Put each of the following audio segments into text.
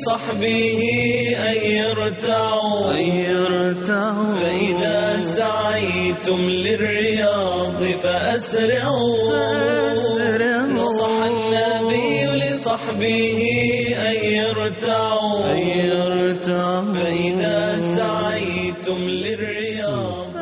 لصحبه أن يرتعوا فإذا سعيتم للرياض فأسرعوا نصح النبي لصحبه أن يرتعوا فإذا سعيتم للرياض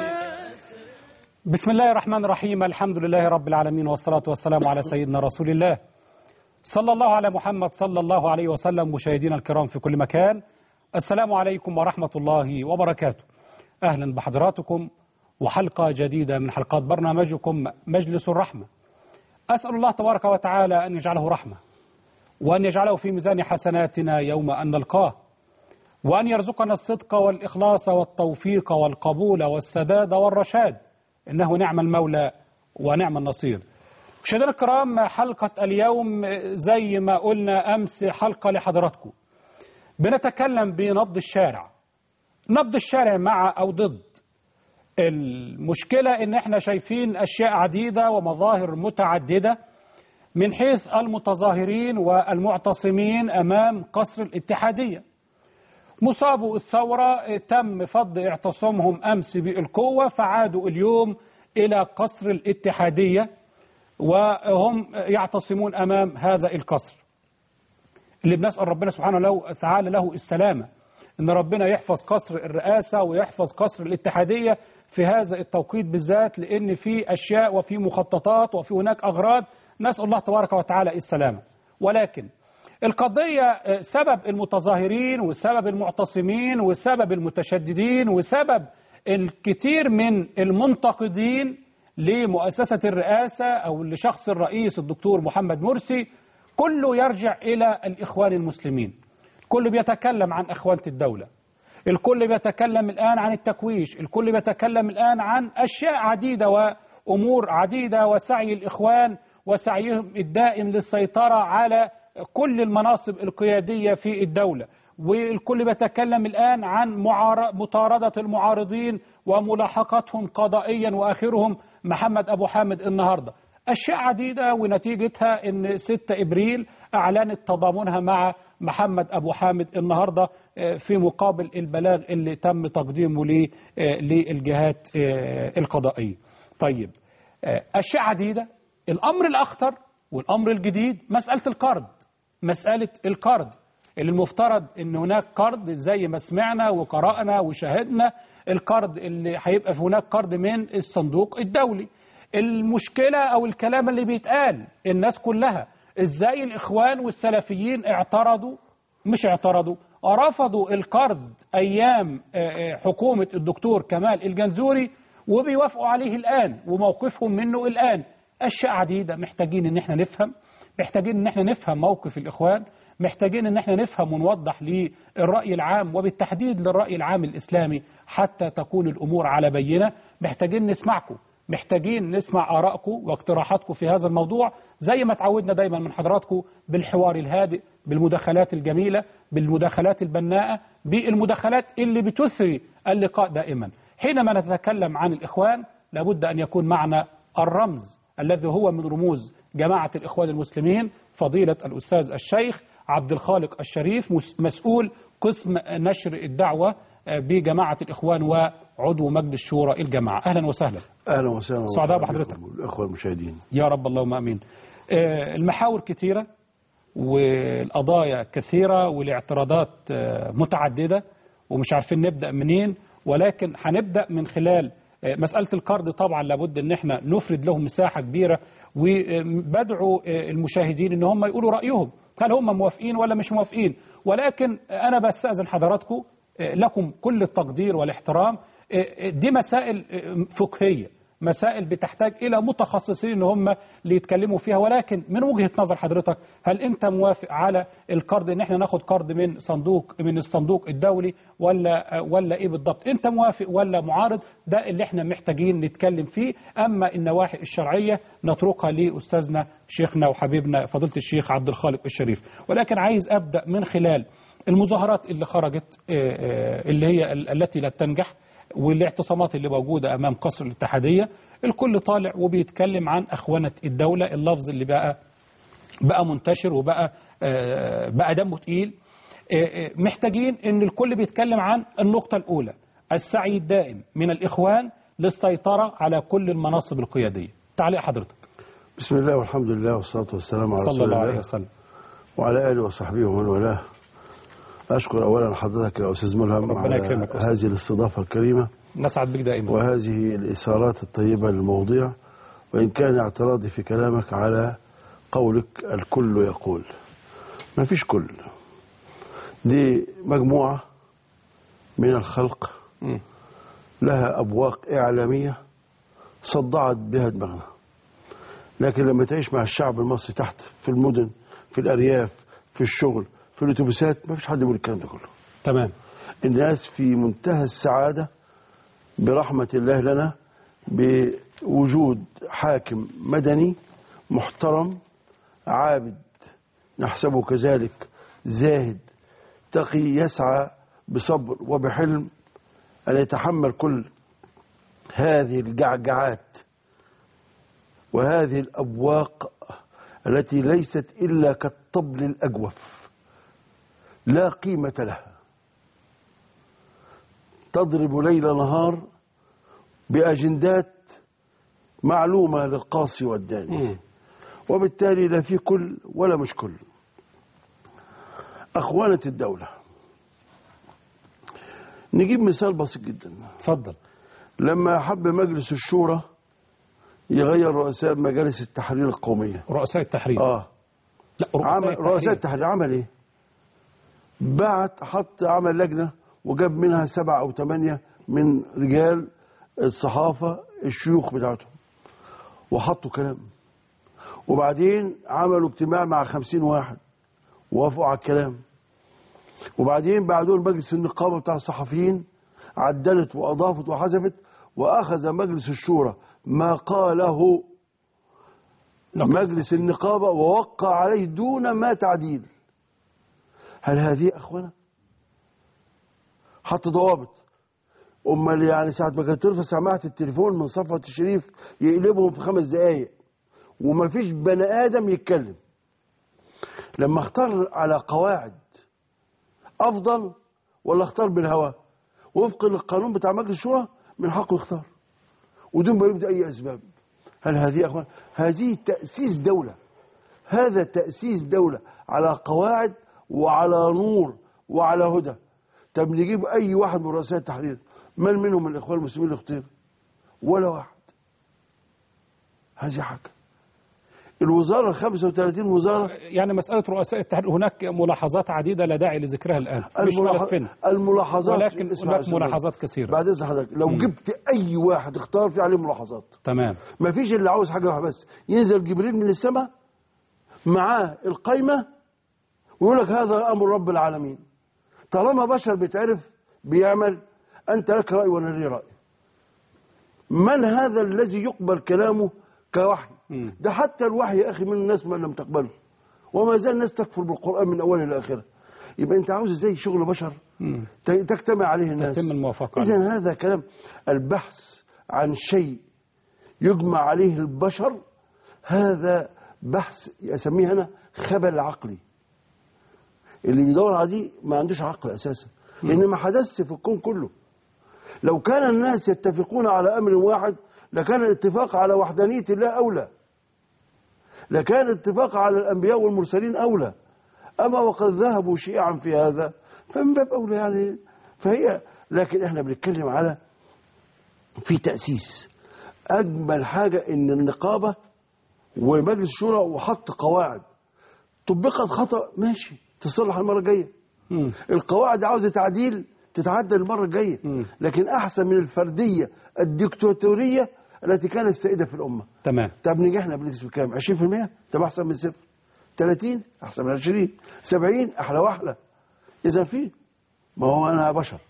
بسم الله الرحمن الرحيم الحمد لله رب العالمين والصلاة والسلام على سيدنا رسول الله صلى الله على محمد صلى الله عليه وسلم مشاهدينا الكرام في كل مكان السلام عليكم ورحمة الله وبركاته أهلا بحضراتكم وحلقة جديدة من حلقات برنامجكم مجلس الرحمة أسأل الله تبارك وتعالى أن يجعله رحمة وأن يجعله في ميزان حسناتنا يوم أن نلقاه وأن يرزقنا الصدق والإخلاص والتوفيق والقبول والسداد والرشاد إنه نعم المولى ونعم النصير مشاهدينا الكرام حلقة اليوم زي ما قلنا أمس حلقة لحضراتكم بنتكلم بنبض الشارع نبض الشارع مع أو ضد المشكلة إن احنا شايفين أشياء عديدة ومظاهر متعددة من حيث المتظاهرين والمعتصمين أمام قصر الاتحادية مصابو الثورة تم فض اعتصامهم أمس بالقوة فعادوا اليوم إلى قصر الاتحادية وهم يعتصمون أمام هذا القصر اللي بنسأل ربنا سبحانه وتعالى له السلامة إن ربنا يحفظ قصر الرئاسة ويحفظ قصر الاتحادية في هذا التوقيت بالذات لأن في أشياء وفي مخططات وفي هناك أغراض نسأل الله تبارك وتعالى السلامة ولكن القضية سبب المتظاهرين وسبب المعتصمين وسبب المتشددين وسبب الكثير من المنتقدين لمؤسسة الرئاسة أو لشخص الرئيس الدكتور محمد مرسي كله يرجع إلى الإخوان المسلمين الكل بيتكلم عن أخوانة الدولة الكل بيتكلم الآن عن التكويش الكل بيتكلم الآن عن أشياء عديدة وأمور عديدة وسعي الإخوان وسعيهم الدائم للسيطرة على كل المناصب القيادية في الدولة والكل بيتكلم الآن عن مطاردة المعارضين وملاحقتهم قضائيا وآخرهم محمد أبو حامد النهاردة أشياء عديدة ونتيجتها أن 6 إبريل أعلنت تضامنها مع محمد أبو حامد النهاردة في مقابل البلاغ اللي تم تقديمه للجهات القضائية طيب أشياء عديدة الأمر الأخطر والأمر الجديد مسألة القرض مسألة القرض اللي المفترض ان هناك قرض زي ما سمعنا وقرأنا وشاهدنا القرض اللي هيبقى في هناك قرض من الصندوق الدولي المشكلة او الكلام اللي بيتقال الناس كلها ازاي الاخوان والسلفيين اعترضوا مش اعترضوا رفضوا القرض ايام حكومة الدكتور كمال الجنزوري وبيوافقوا عليه الان وموقفهم منه الان اشياء عديدة محتاجين ان احنا نفهم محتاجين ان احنا نفهم موقف الاخوان محتاجين ان احنا نفهم ونوضح للرأي العام وبالتحديد للرأي العام الإسلامي حتى تكون الأمور على بينة محتاجين نسمعكم محتاجين نسمع آرائكم واقتراحاتكم في هذا الموضوع زي ما تعودنا دايما من حضراتكم بالحوار الهادئ بالمداخلات الجميلة بالمداخلات البناءة بالمداخلات اللي بتثري اللقاء دائما حينما نتكلم عن الإخوان لابد أن يكون معنا الرمز الذي هو من رموز جماعة الإخوان المسلمين فضيلة الأستاذ الشيخ عبد الخالق الشريف مسؤول قسم نشر الدعوة بجماعة الإخوان وعضو مجلس شورى الجماعة أهلا وسهلا أهلا وسهلا سعداء بحضرتك الأخوة المشاهدين يا رب اللهم أمين المحاور كثيرة والقضايا كثيرة والاعتراضات متعددة ومش عارفين نبدأ منين ولكن هنبدأ من خلال مسألة القرض طبعا لابد ان احنا نفرد لهم مساحة كبيرة وبدعو المشاهدين ان هم يقولوا رأيهم هل هم موافقين ولا مش موافقين ولكن أنا بستأذن حضراتكم لكم كل التقدير والاحترام دي مسائل فقهية مسائل بتحتاج إلى متخصصين ان هم اللي يتكلموا فيها ولكن من وجهة نظر حضرتك هل أنت موافق على القرض ان احنا ناخد قرض من صندوق من الصندوق الدولي ولا ولا ايه بالضبط انت موافق ولا معارض ده اللي احنا محتاجين نتكلم فيه اما النواحي الشرعية نتركها لأستاذنا شيخنا وحبيبنا فضيلة الشيخ عبد الخالق الشريف ولكن عايز أبدأ من خلال المظاهرات اللي خرجت اللي هي التي لا تنجح والاعتصامات اللي موجودة أمام قصر الاتحادية الكل طالع وبيتكلم عن أخونة الدولة اللفظ اللي بقى بقى منتشر وبقى بقى دمه تقيل آه، آه، محتاجين ان الكل بيتكلم عن النقطة الاولى السعي الدائم من الاخوان للسيطرة على كل المناصب القيادية تعليق حضرتك بسم الله والحمد لله والصلاة والسلام على صلى رسول الله عليه الله وسلم وعلى آله وصحبه ومن والاه أشكر أولا حضرتك يا أستاذ ملهم ربنا على يكرمك يا أستاذ. هذه الاستضافة الكريمة نسعد بك دائما وهذه الإثارات الطيبة للموضوع وإن كان اعتراضي في كلامك على قولك الكل يقول ما فيش كل دي مجموعة من الخلق مم. لها أبواق إعلامية صدعت بها دماغنا لكن لما تعيش مع الشعب المصري تحت في المدن في الأرياف في الشغل في الأتوبيسات ما فيش حد يقول الكلام ده كله تمام الناس في منتهى السعادة برحمة الله لنا بوجود حاكم مدني محترم عابد نحسبه كذلك زاهد تقي يسعى بصبر وبحلم أن يتحمل كل هذه الجعجعات وهذه الأبواق التي ليست إلا كالطبل الأجوف لا قيمة لها تضرب ليل نهار بأجندات معلومة للقاصي والداني مم. وبالتالي لا في كل ولا مش كل أخوانة الدولة نجيب مثال بسيط جدا اتفضل لما حب مجلس الشورى يغير رؤساء مجالس التحرير القومية رؤساء التحرير اه لا عمل رؤساء رؤساء التحرير التحرير عمل ايه بعت حط عمل لجنة وجاب منها سبعة او ثمانية من رجال الصحافة الشيوخ بتاعتهم وحطوا كلام وبعدين عملوا اجتماع مع خمسين واحد ووافقوا على الكلام وبعدين بعدهم مجلس النقابة بتاع الصحفيين عدلت وأضافت وحذفت وأخذ مجلس الشورى ما قاله مجلس النقابة ووقع عليه دون ما تعديل هل هذه أخوانا حط ضوابط أمال يعني ساعة ما كانت ترفع سماعة التليفون من صفوة الشريف يقلبهم في خمس دقايق وما فيش بني آدم يتكلم لما اختار على قواعد أفضل ولا اختار بالهوى وفقا للقانون بتاع مجلس الشورى من حقه يختار ودون ما يبدأ أي أسباب هل هذه يا أخوان هذه تأسيس دولة هذا تأسيس دولة على قواعد وعلى نور وعلى هدى طب نجيب أي واحد من رؤساء التحرير من منهم من الإخوان المسلمين اللي اختير ولا واحد هذه حاجة الوزارة ال 35 وزارة يعني مسألة رؤساء التحرير هناك ملاحظات عديدة لا داعي لذكرها الآن مش الملاح- ملفنا الملاحظات ولكن اسمع يا هناك أستاذ ملاحظات كثيرة بعد اذن حضرتك لو مم. جبت اي واحد اختار في عليه ملاحظات تمام ما فيش اللي عاوز حاجه واحده بس ينزل جبريل من السماء معاه القايمه ويقول لك هذا امر رب العالمين طالما بشر بيتعرف بيعمل انت لك راي وانا لي راي من هذا الذي يقبل كلامه كوحي مم. ده حتى الوحي يا اخي من الناس ما لم تقبله وما زال الناس تكفر بالقران من اوله الى اخره يبقى انت عاوز ازاي شغل بشر مم. ت- تجتمع عليه الناس تتم الموافقة عليه. إذا هذا كلام البحث عن شيء يجمع عليه البشر هذا بحث أسميه أنا خبل عقلي اللي بيدور على دي ما عندوش عقل أساسا لأن ما حدث في الكون كله لو كان الناس يتفقون على أمر واحد لكان الاتفاق على وحدانية الله أولى لكان الاتفاق على الأنبياء والمرسلين أولى أما وقد ذهبوا شيعا في هذا فمن باب أولى يعني فهي لكن احنا بنتكلم على في تأسيس أجمل حاجة إن النقابة ومجلس الشورى وحط قواعد طبقت خطأ ماشي تصلح المرة الجاية مم. القواعد عاوزة تعديل تتعدل المرة الجاية مم. لكن أحسن من الفردية الديكتاتورية التي كانت سائدة في الأمة تمام طب نجحنا بنسبة كام 20% طب أحسن من صفر 30 أحسن من 20 70 أحلى وأحلى إذا في ما هو أنا بشر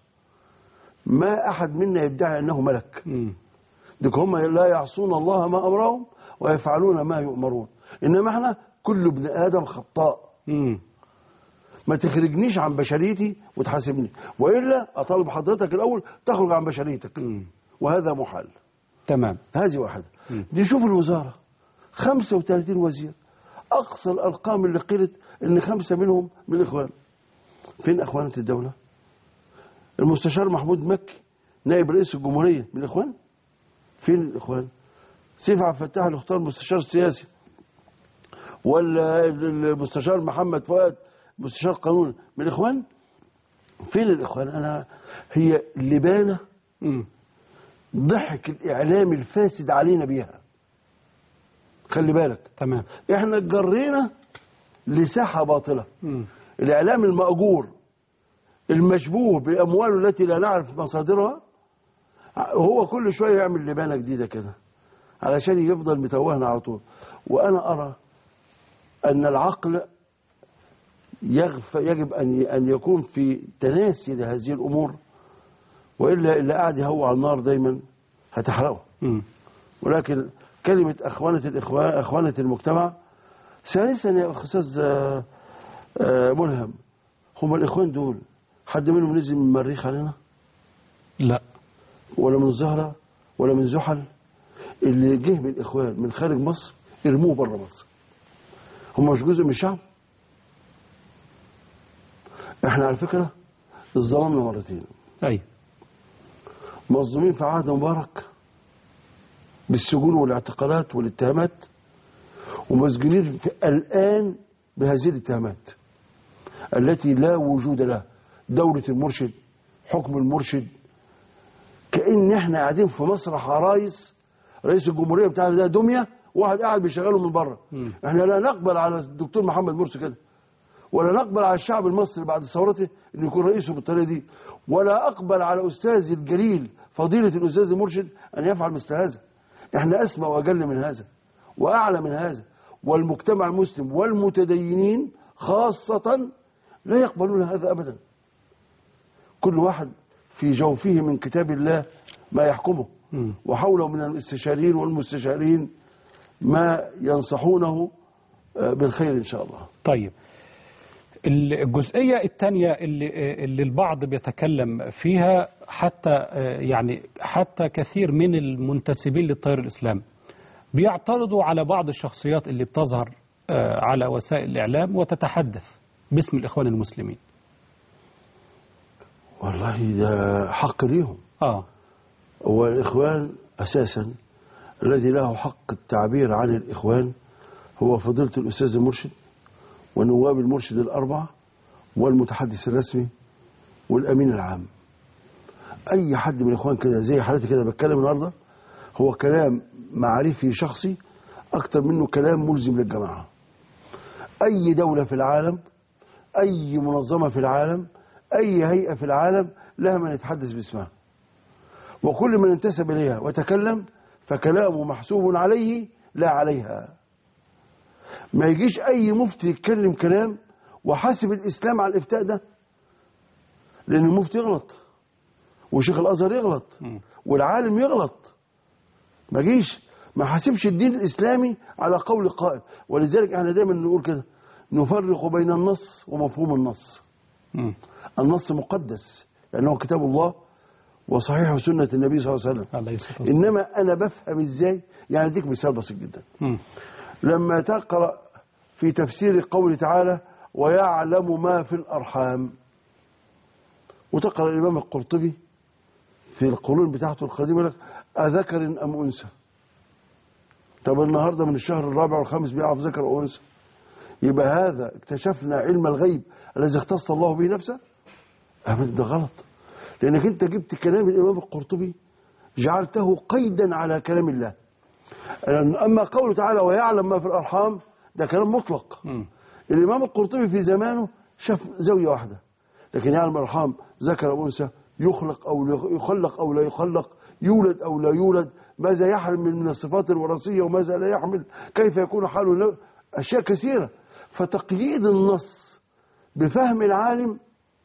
ما أحد منا يدعي أنه ملك مم. ديك هم لا يعصون الله ما أمرهم ويفعلون ما يؤمرون إنما احنا كل ابن آدم خطاء مم. ما تخرجنيش عن بشريتي وتحاسبني وإلا أطالب حضرتك الأول تخرج عن بشريتك مم. وهذا محال تمام هذه واحدة مم. نشوف الوزارة 35 وزير أقصى الأرقام اللي قيلت إن خمسة منهم من الإخوان فين اخوانة الدولة المستشار محمود مكي نائب رئيس الجمهورية من الاخوان فين الاخوان سيف عبد الفتاح اللي اختار مستشار سياسي ولا المستشار محمد فؤاد مستشار قانون من الاخوان فين الاخوان انا هي لبانه مم. ضحك الاعلام الفاسد علينا بيها خلي بالك تمام احنا اتجرينا لساحه باطله مم. الاعلام الماجور المشبوه بامواله التي لا نعرف مصادرها هو كل شويه يعمل لبانه جديده كده علشان يفضل متوهنا على طول وانا ارى ان العقل يغف يجب ان ان يكون في تناسي لهذه الامور والا اللي قاعد يهوى على النار دايما هتحرقه مم. ولكن كلمة أخوانة الإخوان أخوانة المجتمع ثالثا يا أخ أستاذ آه، آه، ملهم هم الإخوان دول حد منهم نزل من المريخ علينا لا ولا من الزهرة ولا من زحل اللي جه من الإخوان من خارج مصر ارموه بره مصر هم مش جزء من الشعب احنا على فكرة اتظلمنا مرتين أي مظلومين في عهد مبارك بالسجون والاعتقالات والاتهامات ومسجونين في الآن بهذه الاتهامات التي لا وجود لها دولة المرشد حكم المرشد كأن احنا قاعدين في مسرح عرايس رئيس الجمهورية بتاعنا ده دمية واحد قاعد بيشغله من بره مم. احنا لا نقبل على الدكتور محمد مرسي كده ولا نقبل على الشعب المصري بعد ثورته انه يكون رئيسه بالطريقه دي ولا اقبل على استاذي الجليل فضيله الاستاذ المرشد ان يفعل مثل هذا احنا اسمى واجل من هذا واعلى من هذا والمجتمع المسلم والمتدينين خاصه لا يقبلون هذا ابدا كل واحد في جوفه من كتاب الله ما يحكمه مم. وحوله من الاستشاريين والمستشارين ما ينصحونه آه، بالخير ان شاء الله طيب الجزئية الثانية اللي, اللي البعض بيتكلم فيها حتى آه، يعني حتى كثير من المنتسبين للتيار الإسلامي بيعترضوا على بعض الشخصيات اللي بتظهر آه، على وسائل الإعلام وتتحدث باسم الإخوان المسلمين والله ده حق ليهم آه هو الإخوان أساسا الذي له حق التعبير عن الإخوان هو فضيلة الأستاذ المرشد ونواب المرشد الأربعة والمتحدث الرسمي والأمين العام أي حد من الإخوان كده زي حالتي كده بتكلم النهاردة هو كلام معرفي شخصي أكتر منه كلام ملزم للجماعة أي دولة في العالم أي منظمة في العالم أي هيئة في العالم لها من يتحدث باسمها وكل من انتسب إليها وتكلم فكلامه محسوب عليه لا عليها ما يجيش أي مفتي يتكلم كلام وحاسب الإسلام على الإفتاء ده لأن المفتي يغلط وشيخ الأزهر يغلط مم. والعالم يغلط ما جيش ما حاسبش الدين الإسلامي على قول قائل ولذلك احنا دايما نقول كده نفرق بين النص ومفهوم النص مم. النص مقدس لأنه كتاب الله وصحيح سنة النبي صلى الله عليه وسلم عليه الصلاة والسلام إنما أنا بفهم إزاي يعني أديك مثال بسيط جدا مم. لما تقرأ في تفسير قوله تعالى ويعلم ما في الأرحام وتقرأ الإمام القرطبي في القرون بتاعته القديمة لك أذكر أم أنثى طب النهاردة من الشهر الرابع والخامس بيعرف ذكر أو أنثى يبقى هذا اكتشفنا علم الغيب الذي اختص الله به نفسه أبدا ده غلط لأنك أنت جبت كلام الإمام القرطبي جعلته قيدا على كلام الله أما قوله تعالى ويعلم ما في الأرحام ده كلام مطلق مم. الإمام القرطبي في زمانه شاف زاوية واحدة لكن يعلم الأرحام ذكر أو أنثى يخلق أو لا- يخلق أو لا يخلق يولد أو لا يولد ماذا يحمل من الصفات الوراثية وماذا لا يحمل كيف يكون حاله له أشياء كثيرة فتقييد النص بفهم العالم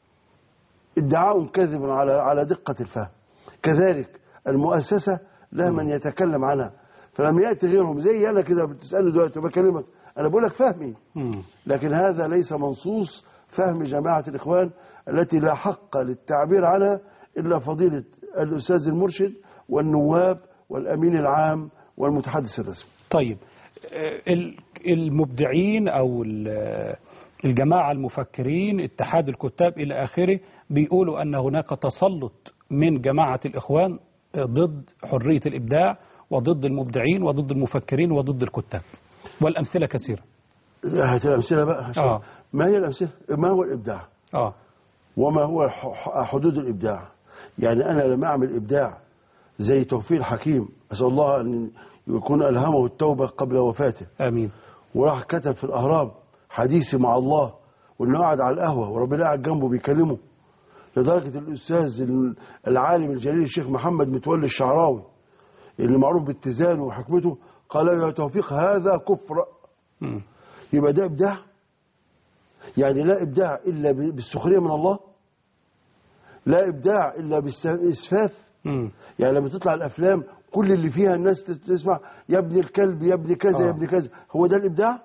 ادعاء كاذب على على دقة الفهم كذلك المؤسسة لها من يتكلم عنها فلم يأتي غيرهم زي أنا كده بتسألني دلوقتي وبكلمك أنا بقول لك فهمي مم. لكن هذا ليس منصوص فهم جماعة الإخوان التي لا حق للتعبير عنها إلا فضيلة الأستاذ المرشد والنواب والأمين العام والمتحدث الرسمي طيب آه، ال- المبدعين او ال- الجماعة المفكرين اتحاد الكتاب إلى آخره بيقولوا أن هناك تسلط من جماعة الإخوان ضد حرية الإبداع وضد المبدعين وضد المفكرين وضد الكتاب والأمثلة كثيرة هات الأمثلة بقى آه. ما هي الأمثلة ما هو الإبداع آه وما هو ح- ح- حدود الإبداع يعني أنا لما أعمل إبداع زي توفيق الحكيم أسأل الله أن يكون ألهمه التوبة قبل وفاته آمين وراح كتب في الأهرام حديثي مع الله وإنه قاعد على القهوة وربنا قاعد جنبه بيكلمه لدرجة الأستاذ العالم الجليل الشيخ محمد متولي الشعراوي اللي معروف باتزانه وحكمته قال يا توفيق هذا كفر مم. يبقى ده إبداع يعني لا إبداع إلا ب- بالسخرية من الله لا إبداع إلا بالإسفاف مم. يعني لما تطلع الأفلام كل اللي فيها الناس تس- تسمع يا ابن الكلب يا ابن كذا آه. يا ابن كذا هو ده الإبداع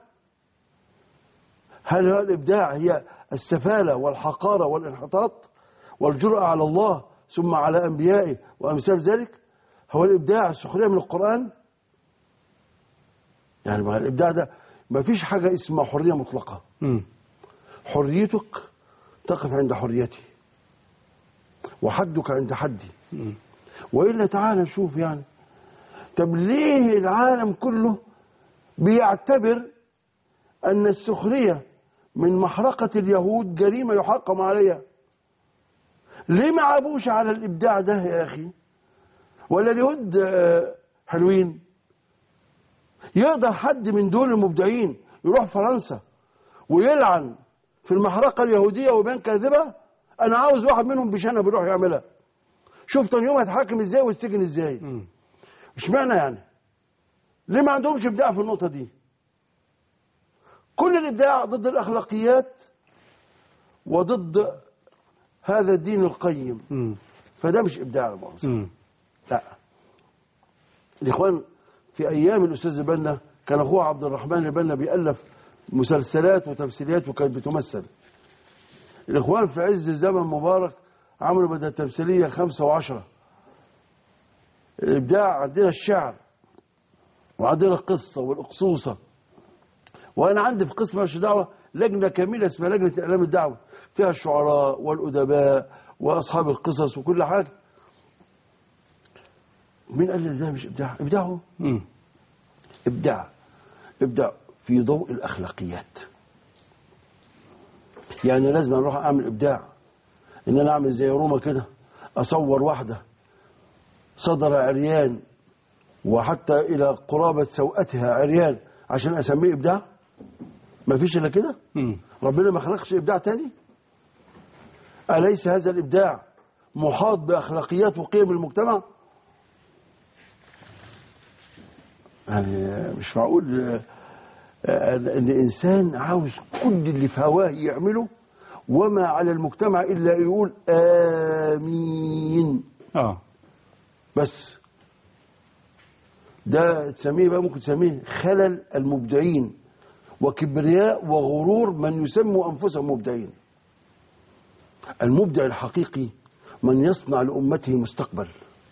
هل هو الإبداع هي السفالة والحقارة والانحطاط والجرأة على الله ثم على أنبيائه وأمثال ذلك هو الإبداع السخرية من القرآن يعني ما الإبداع ده ما فيش حاجة اسمها حرية مطلقة مم. حريتك تقف عند حريتي وحدك عند حدي مم. وإلا تعالى نشوف يعني طب ليه العالم كله بيعتبر أن السخرية من محرقة اليهود جريمة يحكم عليها ليه ما عابوش على الإبداع ده يا أخي ولا اليهود آه، حلوين يقدر حد من دول المبدعين يروح فرنسا ويلعن في المحرقة اليهودية وبين كاذبة أنا عاوز واحد منهم بشنب يروح يعملها شوف تاني يوم هيتحاكم ازاي ويستجن ازاي مم. اشمعنى يعني ليه ما عندهمش ابداع في النقطه دي كل الابداع ضد الاخلاقيات وضد هذا الدين القيم مم. فده مش ابداع يا مؤاخذة. مم. لا الاخوان في ايام الاستاذ البنا كان اخوه عبد الرحمن البنا بيالف مسلسلات وتمثيليات وكانت بتمثل الاخوان في عز زمن مبارك عملوا بدل تمثيليه خمسة وعشرة الابداع عندنا الشعر وعندنا القصه والاقصوصه وانا عندي في قسم مالش دعوه لجنه كامله اسمها لجنه اعلام الدعوه فيها الشعراء والادباء واصحاب القصص وكل حاجه مين قال لي ده مش ابداع ابداع هو مم. ابداع ابداع في ضوء الاخلاقيات يعني لازم اروح اعمل ابداع ان انا اعمل زي روما كده اصور واحده صدر عريان وحتى الى قرابه سوءتها عريان عشان اسميه ابداع ما فيش الا كده مم. ربنا ما خلقش ابداع تاني اليس هذا الابداع محاط باخلاقيات وقيم المجتمع يعني مش معقول آه، آه، ان انسان عاوز كل اللي في هواه يعمله وما على المجتمع الا يقول امين اه بس ده تسميه بقى ممكن تسميه خلل المبدعين وكبرياء وغرور من يسموا انفسهم مبدعين المبدع الحقيقي من يصنع لامته مستقبل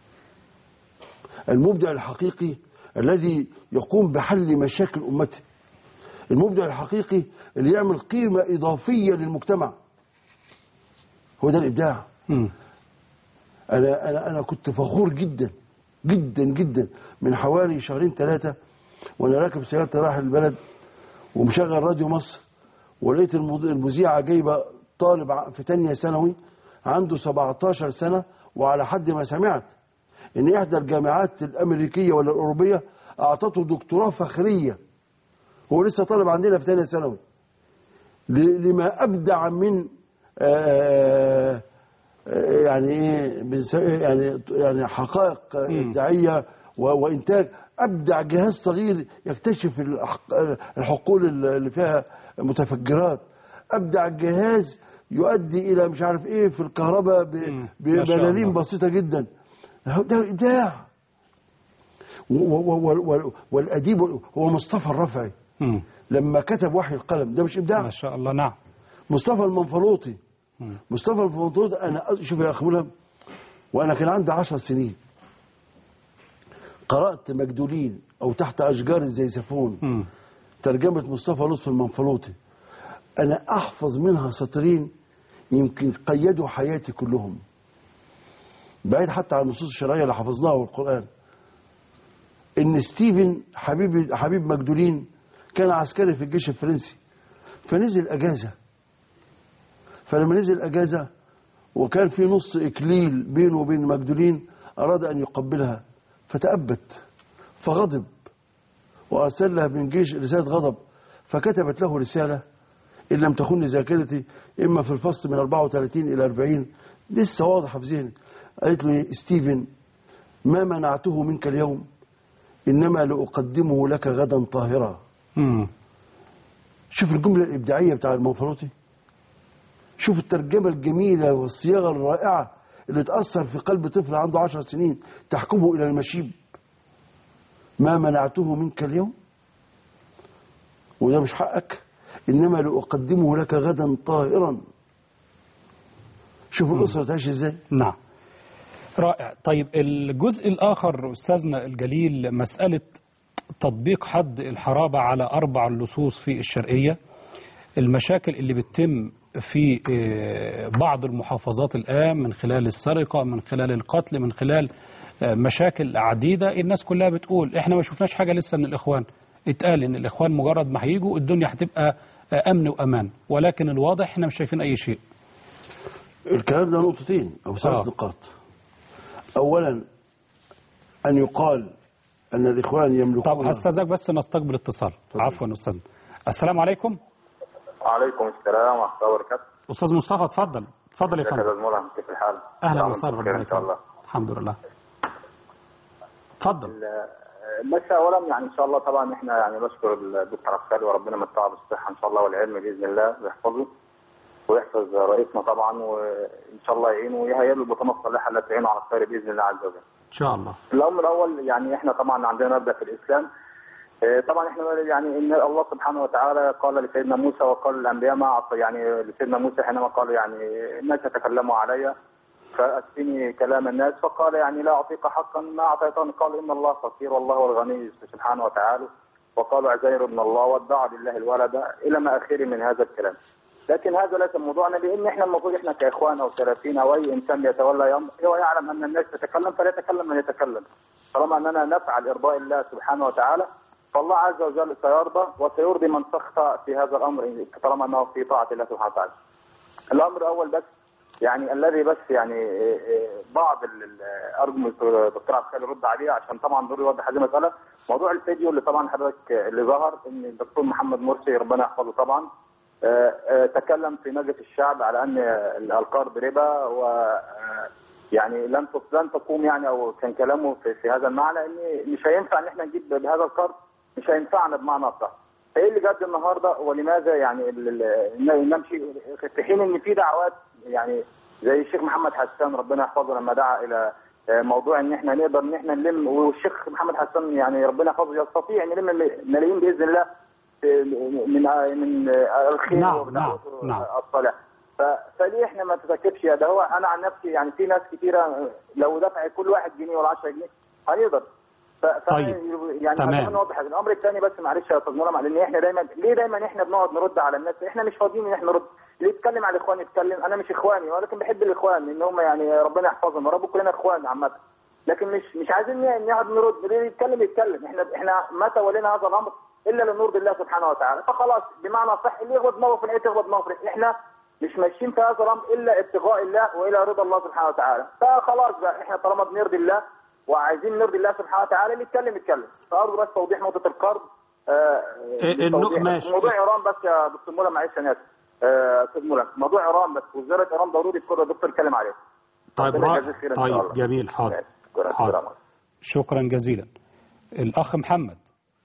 المبدع الحقيقي الذي يقوم بحل مشاكل امته المبدع الحقيقي اللي يعمل قيمه اضافيه للمجتمع هو ده الابداع مم. انا انا انا كنت فخور جدا جدا جدا من حوالي شهرين ثلاثه وانا راكب سيارتي رايح البلد ومشغل راديو مصر ولقيت المذ- المذيعه جايبه طالب ع- في تانية ثانوي عنده 17 سنه وعلى حد ما سمعت ان احدى الجامعات الامريكيه ولا الاوروبيه اعطته دكتوراه فخريه هو لسه طالب عندنا في تانية ثانوي ل- لما ابدع من آه، آه، يعني ايه بنس- يعني يعني حقائق ابداعيه و- وانتاج ابدع جهاز صغير يكتشف الح- الحقول اللي فيها متفجرات ابدع جهاز يؤدي الى مش عارف ايه في الكهرباء ب- مم. ما شاء بملاليم الله. بسيطه جدا ده ابداع و- و- و- و- والاديب هو مصطفى الرفعي مم. لما كتب وحي القلم ده مش ابداع ما شاء الله نعم مصطفى المنفلوطي مم. مصطفى المنفلوطي انا شوف يا اخ ملهم وانا كان عندي عشر سنين قرات مجدولين او تحت اشجار الزيزفون مم. ترجمه مصطفى لطفي المنفلوطي أنا أحفظ منها سطرين يمكن قيدوا حياتي كلهم بعيد حتى عن النصوص الشرعية اللي حفظناها والقرآن إن ستيفن حبيب حبيب مجدولين كان عسكري في الجيش الفرنسي فنزل أجازة فلما نزل أجازة وكان في نص إكليل بينه وبين مجدولين أراد أن يقبلها فتأبت فغضب وأرسل لها من جيش رسالة غضب فكتبت له رسالة إن لم تخن ذاكرتي إما في الفصل من 34 إلى 40 لسه واضحة في ذهني قالت له إيه؟ ستيفن ما منعته منك اليوم إنما لأقدمه لك غدا طاهرا مم. شوف الجملة الإبداعية بتاع المنفلوطي شوف الترجمة الجميلة والصياغة الرائعة اللي تأثر في قلب طفل عنده عشر سنين تحكمه إلى المشيب ما منعته منك اليوم وده مش حقك إنما لأقدمه لك غدا طاهرا شوف الأسرة تعيش إزاي نعم رائع طيب الجزء الآخر أستاذنا الجليل مسألة تطبيق حد الحرابة على أربع اللصوص في الشرقية المشاكل اللي بتتم في آه، بعض المحافظات الآن من خلال السرقة من خلال القتل من خلال آه، مشاكل عديدة الناس كلها بتقول احنا ما شفناش حاجة لسه من الإخوان اتقال ان الإخوان مجرد ما هيجوا الدنيا هتبقى آه، أمن وأمان ولكن الواضح احنا مش شايفين أي شيء الكلام ده نقطتين أو ثلاث آه. نقاط أولا أن يقال أن الإخوان طب يملكون هستاذنك بس نستقبل اتصال عفوا أستاذنا السلام عليكم وعليكم السلام ورحمة الله وبركاته. أستاذ مصطفى اتفضل اتفضل يا ازيك يا فندم استاذ ملهم كيف الحال؟ أهلا نعم، وسهلا بخير ربنا ان شاء الله. يكرمك. الحمد لله اتفضل بس اولا يعني ان شاء الله طبعا احنا يعني بشكر الدكتور عبد وربنا متعه بالصحه ان شاء الله والعلم باذن الله ويحفظه ويحفظ رئيسنا طبعا وان شاء الله يعينه ويهيئ له البطانه الصالحه التي تعينه على الخير باذن الله عز وجل. إن شاء الله الامر الاول يعني احنا طبعا عندنا مبدا في الاسلام آه، طبعا احنا يعني ان الله سبحانه وتعالى قال لسيدنا موسى وقال للانبياء ما أعط- يعني لسيدنا موسى حينما قال يعني الناس يتكلموا علي فاتني كلام الناس فقال يعني لا اعطيك حقا ما اعطيتني قال ان الله فقير والله هو الغني سبحانه وتعالى وقالوا عزير ابن الله وادعى لله الولد الى ما اخره من هذا الكلام لكن هذا ليس موضوعنا لان احنا المفروض احنا كاخوان او سلفيين او اي انسان يتولى امر هو يعلم ان الناس تتكلم فلا يتكلم من يتكلم طالما اننا نفعل ارضاء الله سبحانه وتعالى فالله عز وجل سيرضى وسيرضي من سخط في هذا الامر طالما انه في طاعه الله سبحانه وتعالى. الامر الاول بس يعني الذي بس يعني إيه إيه بعض ال- ال- ارجو الدكتور عبد الخالق يرد عليه عشان طبعا ضروري يوضح هذه المساله موضوع الفيديو اللي طبعا حضرتك اللي ظهر ان الدكتور محمد مرسي ربنا يحفظه طبعا آه، آه، تكلم في مجلس الشعب على ان القرض ربا و آه، يعني لن تق- لن تقوم يعني او كان كلامه في, في هذا المعنى ان مش هينفع ان احنا نجيب بهذا القرض مش هينفعنا بمعنى اصح فايه اللي جد النهارده ولماذا يعني ال- ال- نمشي في حين ان في دعوات يعني زي الشيخ محمد حسان ربنا يحفظه لما دعا الى آه، موضوع ان احنا نقدر ان احنا نلم والشيخ محمد حسان يعني ربنا يحفظه يستطيع ان يلم ملايين باذن الله آه، من من آه، الخير نعم، وبدعوته نعم، نعم. الصالح ف- فليه احنا ما تتكتش يا ده هو انا عن نفسي يعني في ناس كتيره لو دفع كل واحد جنيه ولا 10 جنيه هنقدر ف- ف- طيب. يعني تمام. عشان نوضح حاجة. الامر الثاني بس معلش يا استاذ ملهم لان احنا دايما ليه دايما احنا بنقعد نرد على الناس احنا مش فاضيين ان احنا نرد اللي يتكلم على الاخوان يتكلم انا مش اخواني ولكن بحب الاخوان ان هم يعني ربنا يحفظهم يا رب كلنا اخوان عامه لكن مش مش عايزين نقعد نرد اللي يتكلم يتكلم احنا احنا ما تولينا هذا الامر الا لنرضي الله سبحانه وتعالى فخلاص بمعنى صح اللي يغض دماغه في العيد يغض دماغه في العيد. احنا مش ماشيين في هذا الامر الا ابتغاء الله والى رضا الله سبحانه وتعالى فخلاص بقى احنا طالما بنرضي الله وعايزين نرضي الله سبحانه وتعالى اللي يتكلم يتكلم فارجو بس توضيح نقطه القرض آه، إيه، توضيح. النق- ماشي. موضوع ايران بس يا دكتور مولا معلش انا اسف آه، استاذ مولا موضوع ايران بس وزاره ايران ضروري تكون الدكتور يتكلم عليه طيب ربنا رائع. يجازيه خير إن شاء طيب الله. جميل حاضر شكرا حاضر السلام عليكم. شكرا جزيلا الأخ محمد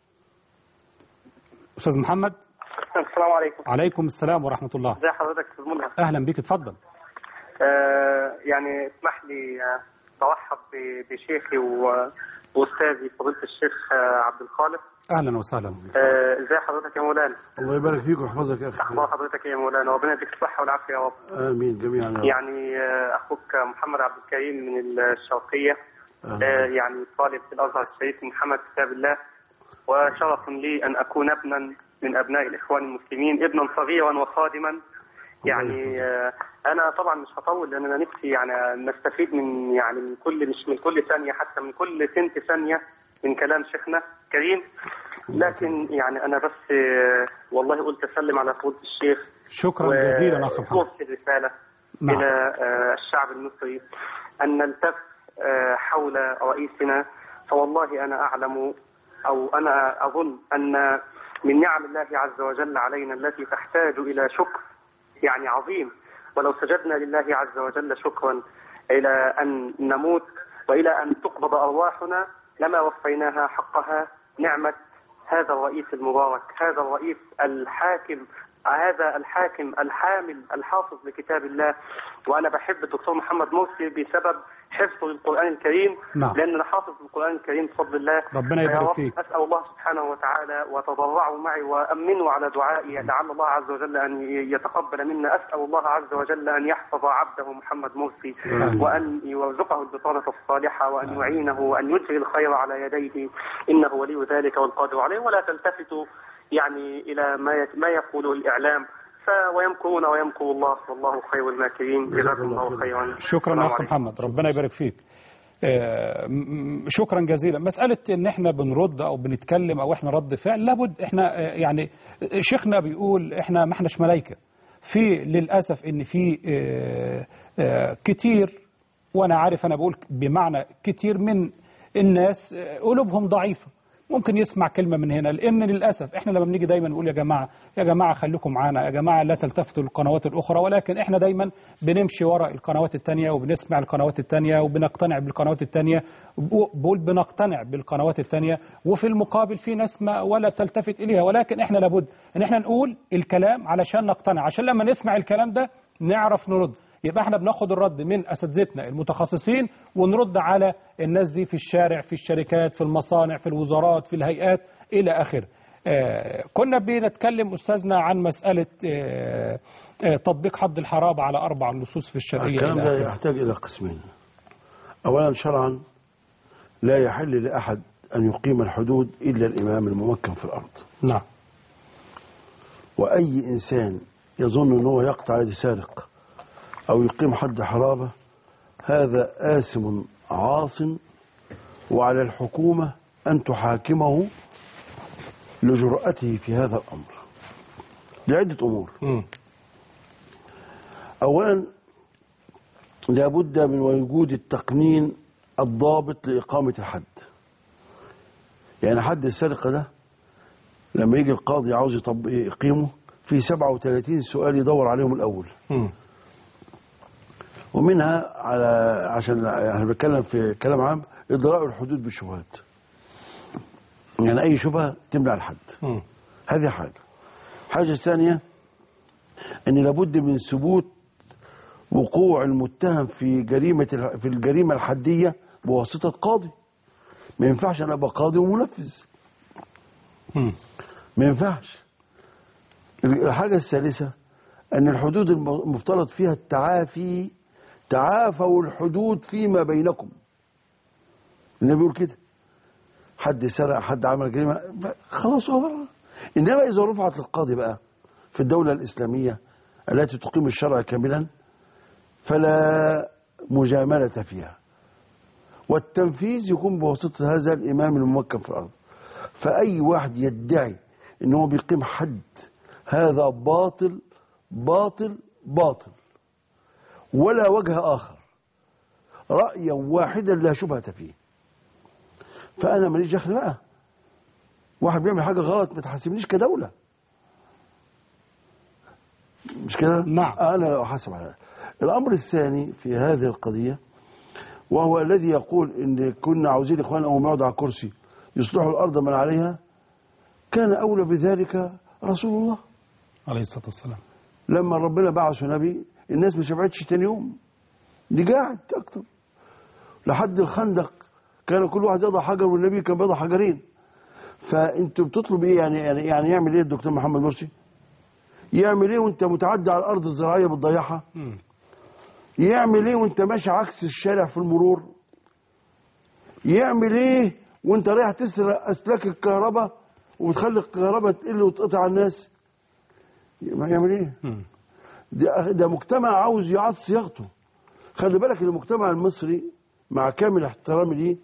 أستاذ محمد السلام عليكم عليكم السلام ورحمة الله ازي حضرتك استاذ ملهم أهلا بك اتفضل آه يعني اسمح لي آه، ارحب ب- بشيخي و- واستاذي فضيله الشيخ آه، عبد الخالق أهلا وسهلا آه، ازي حضرتك يا مولانا الله يبارك فيك ويحفظك يا اخبار أخي حضرتك إيه يا مولانا ربنا يديك الصحه والعافيه يا رب آمين جميعا يا رب. يعني آه، اخوك محمد عبد الكريم من الشرقيه أهلا. آه، يعني طالب في الازهر الشريف من محمد كتاب الله وشرف لي ان اكون ابنا من ابناء الاخوان المسلمين ابنا صغيرا وخادما يعني آه، انا طبعا مش هطول لان انا نفسي يعني نستفيد من يعني من كل مش من كل ثانيه حتى من كل سنت ثانيه من كلام شيخنا كريم لكن يعني انا بس آه، والله قلت اسلم على فضيله الشيخ شكرا جزيلا أخ محمد وأرسل رسالة نعم. إلى آه، الشعب المصري أن نلتف آه، حول رئيسنا فوالله أنا أعلم أو أنا أظن أن من نعم الله عز وجل علينا التي تحتاج إلى شكر يعني عظيم ولو سجدنا لله عز وجل شكرا إلى أن نموت وإلى أن تقبض أرواحنا لما وفيناها حقها نعمة هذا الرئيس المبارك هذا الرئيس الحاكم هذا الحاكم الحامل الحافظ لكتاب الله وانا بحب الدكتور محمد مرسي بسبب حفظه للقران الكريم نعم. لان انا حافظ للقران الكريم بفضل الله ربنا فيا يبارك رب فيك. اسال الله سبحانه وتعالى وتضرعوا معي وامنوا على دعائي لعل الله عز وجل ان يتقبل منا اسال الله عز وجل ان يحفظ عبده محمد مرسي وان يرزقه البطانه الصالحه وان يعينه وان يجري الخير على يديه انه ولي ذلك والقادر عليه ولا تلتفتوا يعني الى ما يت- ما يقوله الاعلام ف- ويمكرون ويمكر الله والله خير الماكرين جزاكم الله خيرا شكرا السلام اخ عليكم. محمد ربنا يبارك فيك آه، م- م- شكرا جزيلا مسألة ان احنا بنرد او بنتكلم او احنا رد فعل لابد احنا آه، يعني شيخنا بيقول احنا ما احناش ملايكة في للأسف ان في آه، آه، كتير وانا عارف انا بقول بمعنى كتير من الناس آه، قلوبهم ضعيفة ممكن يسمع كلمة من هنا لأن للأسف إحنا لما بنيجي دايما نقول يا جماعة يا جماعة خليكم معانا يا جماعة لا تلتفتوا للقنوات الأخرى ولكن إحنا دايما بنمشي وراء القنوات التانية وبنسمع القنوات التانية وبنقتنع بالقنوات التانية بقول بنقتنع بالقنوات التانية وفي المقابل في ناس ما ولا تلتفت إليها ولكن إحنا لابد إن إحنا نقول الكلام علشان نقتنع عشان لما نسمع الكلام ده نعرف نرد يبقى احنا بناخد الرد من اساتذتنا المتخصصين ونرد على الناس دي في الشارع في الشركات في المصانع في الوزارات في الهيئات الى اخره. آه كنا بنتكلم استاذنا عن مساله آه آه تطبيق حد الحرابه على اربع نصوص في الشرعيه الكلام الى ده اخره. يحتاج إلى قسمين أولا شرعا لا يحل لأحد أن يقيم الحدود إلا الإمام الممكن في الأرض نعم وأي إنسان يظن أنه يقطع يد سارق أو يقيم حد حرابة هذا آثم عاص وعلى الحكومة أن تحاكمه لجرأته في هذا الأمر لعدة أمور مم. أولا لابد من وجود التقنين الضابط لإقامة الحد يعني حد السرقة ده لما يجي القاضي عاوز يطب- يقيمه في 37 سؤال يدور عليهم الأول مم. ومنها على عشان احنا بنتكلم في كلام عام إدراء الحدود بالشبهات يعني أي شبهة تمنع الحد مم. هذه حاجة الحاجة الثانية أن لابد من ثبوت وقوع المتهم في جريمة الح- في الجريمة الحدية بواسطة قاضي ما ينفعش أنا أبقى قاضي ومنفذ مم. ما ينفعش الحاجة الثالثة أن الحدود الم- المفترض فيها التعافي تعافوا الحدود فيما بينكم النبي بيقول كده حد سرق حد عمل جريمة خلاص هو بره إنما إذا رفعت للقاضي بقى في الدولة الإسلامية التي تقيم الشرع كاملا فلا مجاملة فيها والتنفيذ يكون بواسطة هذا الإمام الممكن في الأرض فأي واحد يدعي أنه بيقيم حد هذا باطل باطل باطل ولا وجه آخر رأيا واحدا لا شبهة فيه فأنا ماليش دخل بقى واحد بيعمل حاجة غلط ما تحاسبنيش كدولة مش كده؟ نعم. أنا لا أحاسب على هذا. الأمر الثاني في هذه القضية وهو الذي يقول إن كنا عاوزين إخواننا أول ما يقعدوا على الكرسي يصلحوا الأرض من عليها كان أولى بذلك رسول الله عليه الصلاه والسلام. لما ربنا بعثه نبي الناس ما شبعتش تاني يوم دي قاعد أكتر لحد الخندق كان كل واحد يضع حجر والنبي كان بيضع حجرين فانتوا بتطلب ايه يعني يعني, يعني يعمل ايه الدكتور محمد مرسي يعمل ايه وانت متعدي على الارض الزراعيه بتضيعها مم. يعمل ايه وانت ماشي عكس الشارع في المرور يعمل ايه وانت رايح تسرق اسلاك الكهرباء وبتخلي الكهرباء تقل وتقطع على الناس ما يعمل ايه مم. ده, ده مجتمع عاوز يعاد صياغته خلي بالك المجتمع المصري مع كامل احترامي ليه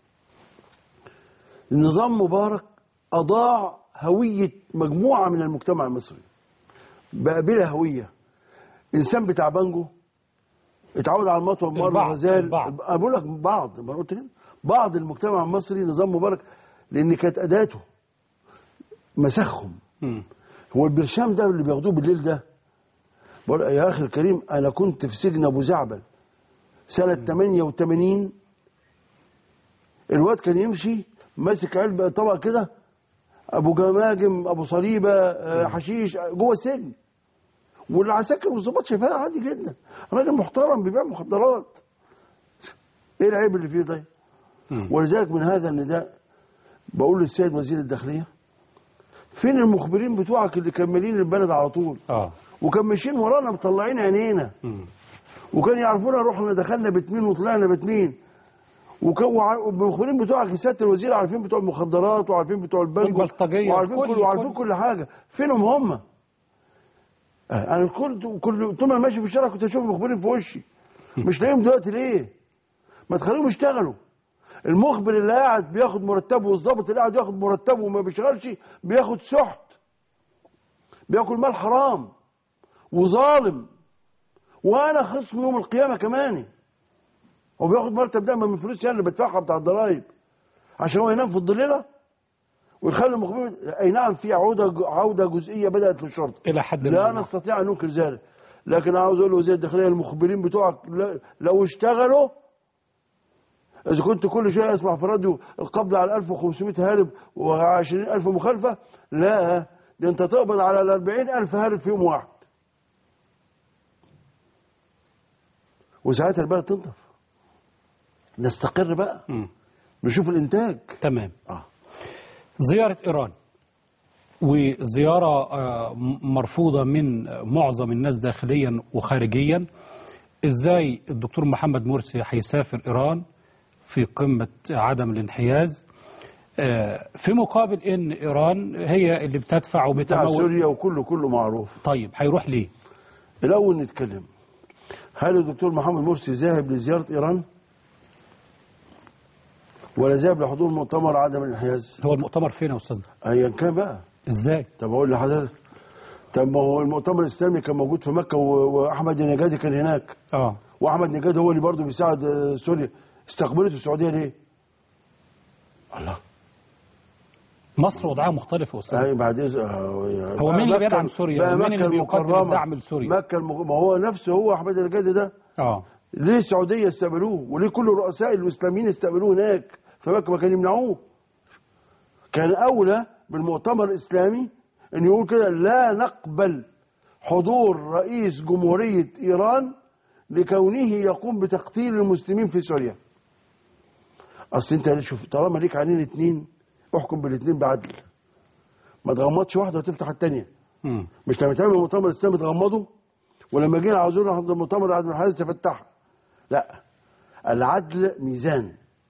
النظام مبارك أضاع هوية مجموعة من المجتمع المصري بقى بلا هوية إنسان بتاع بانجو اتعود على المطوة مر البعض- وغزال البعض. أنا بقول لك بعض ما أنا قلت كده بعض المجتمع المصري نظام مبارك لأن كانت أداته مسخهم مم. هو البرشام ده اللي بياخدوه بالليل ده بقول يا اخي الكريم انا كنت في سجن ابو زعبل سنه 88 الواد كان يمشي ماسك علبه طبق كده ابو جماجم ابو صليبه آه، حشيش آه، جوه السجن والعساكر والظباط شايفاها عادي جدا راجل محترم بيبيع مخدرات ايه العيب اللي فيه ده مم. ولذلك من هذا النداء بقول للسيد وزير الداخليه فين المخبرين بتوعك اللي كملين البلد على طول اه وكان ماشيين ورانا مطلعين عينينا مم. وكان يعرفونا رحنا دخلنا بتمين وطلعنا بتمين وكان وع- والمخبرين بتوعك يا سياده الوزير عارفين بتوع المخدرات وعارفين بتوع البنك والبلطجية وعارفين وكل- كل وعارفين كل- كل حاجه فينهم هم؟ آه، انا كل كل طول ما أنا ماشي في الشارع كنت اشوف المخبرين في وشي مش لاقيهم دلوقتي ليه؟ ما تخليهم يشتغلوا المخبر اللي قاعد بياخد مرتبه والظابط اللي قاعد ياخد مرتبه وما بيشتغلش بياخد سحت بياكل مال حرام وظالم وانا خصم يوم القيامه كمان هو بياخد مرتب دايما من فلوس يعني اللي بدفعها بتاع الضرايب عشان هو ينام في الضليله ويخلي المخبرين اي نعم في عوده عوده جزئيه بدات للشرطه الى حد لا ما نستطيع ان ننكر ذلك لكن عاوز اقول لوزير الداخليه المخبرين بتوعك لا- لو اشتغلوا اذا كنت كل شويه اسمع في الراديو القبض على 1500 هارب و20000 مخالفه لا ده انت تقبض على ال 40000 هارب في يوم واحد وساعتها البلد تنضف نستقر بقى مم. نشوف الانتاج تمام اه زيارة إيران وزيارة آه، م- مرفوضة من معظم الناس داخليا وخارجيا إزاي الدكتور محمد مرسي هيسافر إيران في قمة عدم الانحياز آه، في مقابل إن إيران هي اللي بتدفع بتاع وبتمول سوريا وكله كله معروف طيب هيروح ليه؟ الأول نتكلم هل الدكتور محمد مرسي ذاهب لزيارة إيران ولا ذاهب لحضور مؤتمر عدم الانحياز هو المؤتمر فين يا أستاذنا؟ أيا كان بقى إزاي؟ طب أقول لحضرتك طب ما هو المؤتمر الإسلامي كان موجود في مكة و- وأحمد النجادي كان هناك آه وأحمد نجاد هو اللي برضه بيساعد آه، سوريا استقبلته السعودية ليه؟ الله مصر وضعها مختلف يا أستاذ يعني بعد إذن هو مين اللي بيدعم سوريا ومين اللي بيقدم الدعم لسوريا؟ مكة المغ... ما هو نفسه هو أحمد النجادي ده آه ليه السعوديه استقبلوه وليه كل الرؤساء الاسلاميين استقبلوه هناك في مكه ما كان يمنعوه كان اولى بالمؤتمر الاسلامي ان يقول كده لا نقبل حضور رئيس جمهوريه ايران لكونه يقوم بتقتيل المسلمين في سوريا اصل انت شوف طالما ليك عينين اتنين احكم بالاثنين بعدل ما تغمضش واحده وتفتح الثانيه مم. مش لما تعمل مؤتمر اسلامي تغمضه ولما جينا عاوزين نروح عند المؤتمر عدم الحدث تفتحه لا العدل ميزان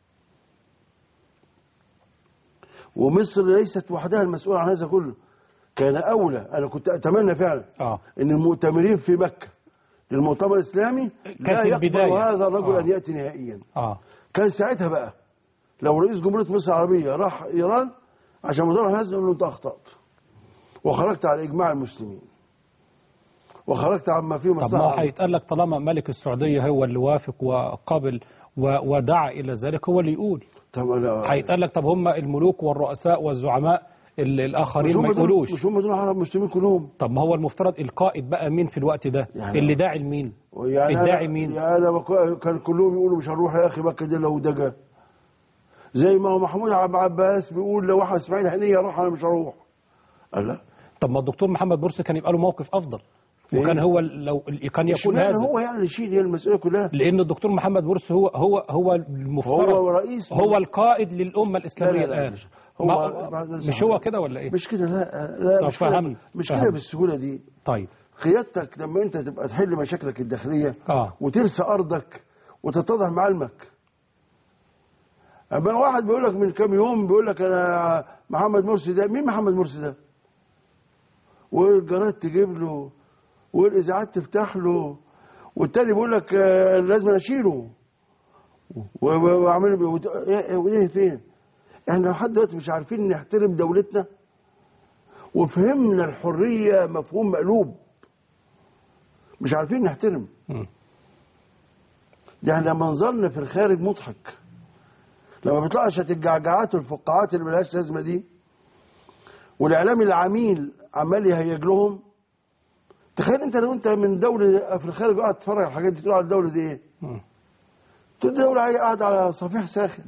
ومصر ليست وحدها المسؤولة عن هذا كله كان أولى أنا كنت أتمنى فعلا آه أن المؤتمرين في مكة للمؤتمر الإسلامي لا كانت يقبل البداية. هذا الرجل آه. أن يأتي نهائيا آه كان ساعتها بقى لو رئيس جمهورية مصر العربية راح إيران عشان مدار هذا نقول له أنت أخطأت وخرجت على إجماع المسلمين وخرجت عما فيه طب ما مصلحة هو عامة. هيتقال لك طالما ملك السعودية هو اللي وافق وقبل و- ودعا إلى ذلك هو اللي يقول طب أنا هيتقال لك طب هم الملوك والرؤساء والزعماء ال- مش الآخرين هم ما دول يقولوش مش هم دول العرب المسلمين كلهم طب ما هو المفترض القائد بقى مين في الوقت ده يعني- اللي داعي لمين يعني الداعي أنا- مين يعني أنا بك- كان كلهم يقولوا مش هنروح يا أخي مكة دي لو دجا زي ما هو محمود عبد عباس بيقول لو واحد اسماعيل هنية راح أنا مش هروح قال لا طب ما الدكتور محمد مرسي كان يبقى له موقف أفضل إيه؟ وكان هو ال- لو كان يكون اشمعنى هذا هو يعني اللي يشيل هي المسألة كلها لأن الدكتور محمد مرسي هو هو هو هو المفترض رئيس هو القائد للأمة الإسلامية لا، لا، الآن مش- هو ما- بعد مش الزعامة. هو كده ولا إيه مش كده لا لا طب مش كده فهمني، مش كده فهمني. بالسهولة دي طيب قيادتك لما أنت تبقى تحل مشاكلك الداخلية آه وترسى أرضك وتتضح معالمك اما واحد بيقول لك من كام يوم بيقول لك انا محمد مرسي ده مين محمد مرسي ده والجرائد تجيب له والاذاعات تفتح له والتاني بيقول لك آه، لازم اشيله و- و- واعمل وت- ايه وايه فين احنا لحد دلوقتي مش عارفين نحترم دولتنا وفهمنا الحريه مفهوم مقلوب مش عارفين نحترم مم. ده احنا منظرنا في الخارج مضحك لما بيطلعوا شات الجعجعات والفقاعات اللي ملهاش لازمه دي والاعلام العميل عمال يهيج لهم تخيل انت لو انت من دوله في الخارج قاعد تتفرج على الحاجات دي تقول على الدوله دي ايه؟ مم. تقول دي دوله قاعده على صفيح ساخن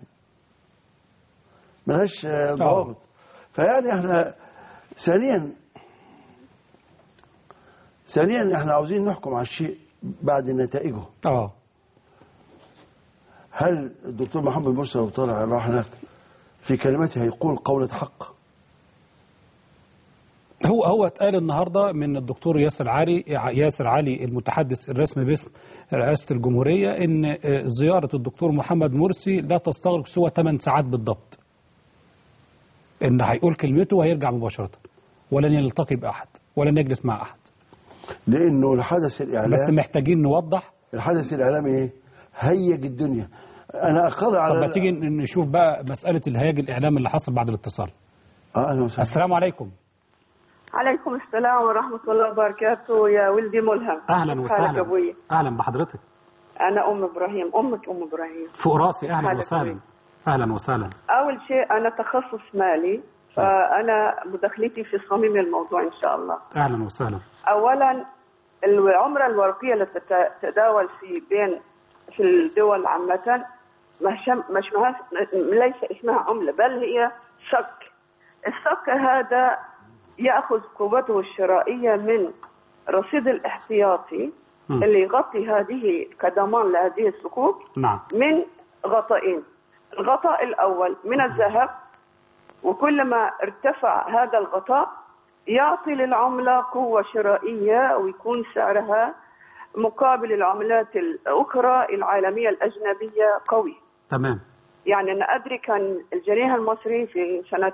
ملهاش آه، ضوابط فيعني احنا ثانيا ثانيا احنا عاوزين نحكم على الشيء بعد نتائجه اه هل الدكتور محمد مرسي لو طلع راح هناك في كلمته هيقول قولة حق هو هو اتقال النهارده من الدكتور ياسر علي ياسر علي المتحدث الرسمي باسم رئاسه الجمهوريه ان آه، زياره الدكتور محمد مرسي لا تستغرق سوى 8 ساعات بالضبط. ان هيقول كلمته وهيرجع مباشره ولن يلتقي باحد ولن يجلس مع احد. لانه الحدث بس الاعلامي محتاجين نوضح الحدث الاعلامي ايه هيج الدنيا انا اقر على طب ما تيجي نشوف بقى مساله الهياج الاعلامي اللي حصل بعد الاتصال. اه اهلا وسهلا السلام عليكم. عليكم السلام ورحمة الله وبركاته يا ولدي ملهم اهلا حالك وسهلا. أبوي اهلا بحضرتك. أنا أم إبراهيم أمك أم إبراهيم فوق راسي اهلا حالك وسهلا. كويس. اهلا وسهلا. أول شيء أنا تخصص مالي فأنا مداخلتي في صميم الموضوع إن شاء الله اهلا وسهلا. أولا العملة الورقية التي تتداول في بين في الدول عامة مش مش ليس اسمها عملة بل هي صك الصك هذا يأخذ قوته الشرائية من رصيد الاحتياطي مم. اللي يغطي هذه كضمان لهذه الصكوك نعم. من غطائين الغطاء الأول من الذهب وكلما ارتفع هذا الغطاء يعطي للعملة قوة شرائية ويكون سعرها مقابل العملات الأخرى العالمية الأجنبية قوي تمام. يعني أنا أدري كان الجنيه المصري في سنة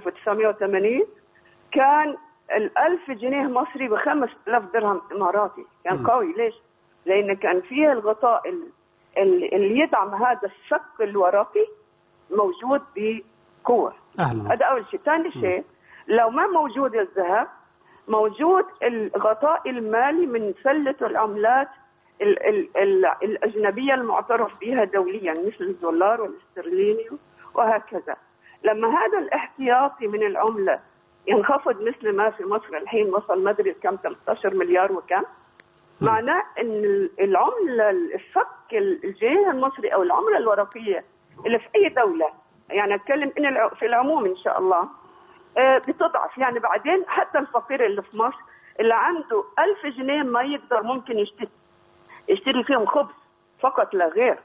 1980 كان الألف جنيه مصري بخمس ألاف درهم إماراتي كان مم. قوي ليش؟ لأن كان فيه الغطاء ال- ال- اللي يدعم هذا الشق الورقي موجود بقوة اهلا. هذا أول شيء ثاني شيء لو ما موجود الذهب موجود الغطاء المالي من سلة العملات ال ال ال الأجنبية المعترف بها دوليا مثل الدولار والاسترليني وهكذا لما هذا الاحتياطي من العملة ينخفض مثل ما في مصر الحين وصل ما ادري كم 13 مليار وكم معناه ان العمله الصك الجنيه المصري او العمله الورقيه اللي في اي دوله يعني اتكلم ان الع- في العموم ان شاء الله آه، بتضعف يعني بعدين حتى الفقير اللي في مصر اللي عنده ألف جنيه ما يقدر ممكن يشتري يشتري فيهم خبز فقط لا غير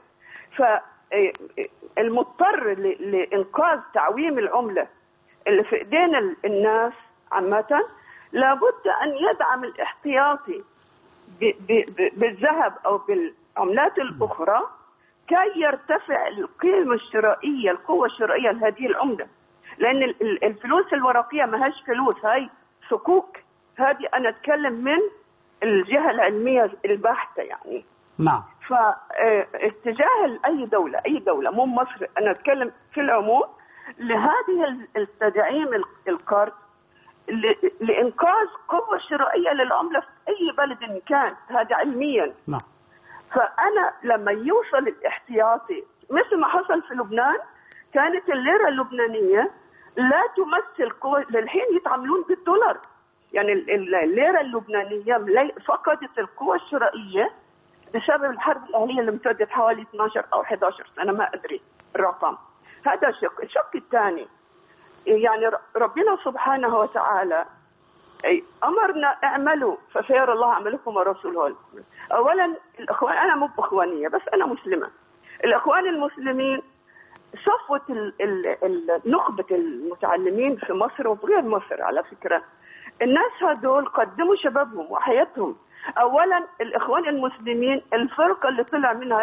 فالمضطر لإنقاذ تعويم العملة اللي في ايدين ال- الناس عامة لابد أن يدعم الاحتياطي ب- ب- ب- بالذهب أو بالعملات الأخرى كي يرتفع القيمة الشرائية القوة الشرائية لهذه العملة لأن ال- ال- الفلوس الورقية ما هيش فلوس هاي صكوك هذه أنا أتكلم من الجهة العلمية البحتة يعني نعم. فاتجاه اي دوله اي دوله مو مصر انا اتكلم في العموم لهذه ال- التدعيم ال- القرض ل- لانقاذ قوه شرائيه للعمله في اي بلد كان هذا علميا نعم. فانا لما يوصل الاحتياطي مثل ما حصل في لبنان كانت الليره اللبنانيه لا تمثل قوه للحين يتعاملون بالدولار يعني ال- ال- الليره اللبنانيه ملي- فقدت القوه الشرائيه بسبب الحرب الاهليه اللي امتدت حوالي 12 او 11 سنه ما ادري الرقم هذا شق الشق الثاني يعني ر- ربنا سبحانه وتعالى أي امرنا اعملوا فسيرى الله عملكم ورسوله اولا الاخوان انا مو باخوانيه بس انا مسلمه الاخوان المسلمين صفوه ال- ال- ال- نخبه المتعلمين في مصر وغير مصر على فكره الناس هذول قدموا شبابهم وحياتهم اولا الاخوان المسلمين الفرقه اللي طلع منها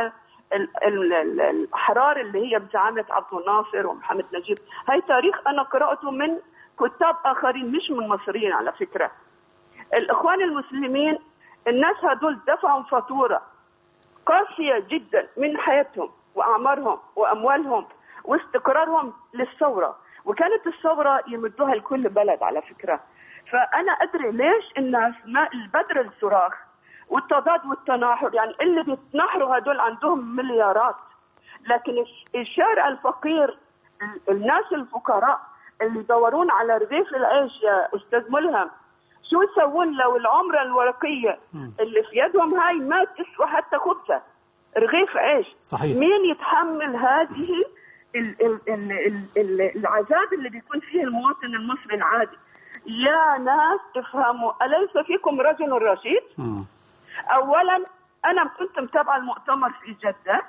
ال- ال- ال- الأحرار اللي هي بزعامة عبد الناصر ومحمد نجيب هاي تاريخ أنا قرأته من كتاب آخرين مش من مصريين على فكرة الإخوان المسلمين الناس هدول دفعوا فاتورة قاسية جدا من حياتهم وأعمارهم وأموالهم واستقرارهم للثورة وكانت الثورة يمدوها لكل بلد على فكرة فأنا أدري ليش الناس ما البدر الصراخ والتضاد والتناحر يعني اللي بيتناحروا هدول عندهم مليارات لكن الش- الشارع الفقير ال- الناس الفقراء اللي يدورون على رغيف العيش يا أستاذ ملهم شو يسوون لو العمرة الورقية اللي في يدهم هاي ما تسوى حتى خبزة رغيف عيش صحيح. مين يتحمل هذه ال ال ال ال ال العذاب اللي بيكون فيه المواطن المصري العادي يا ناس افهموا أليس فيكم رجل رشيد مم. اولا انا كنت متابعه المؤتمر في جده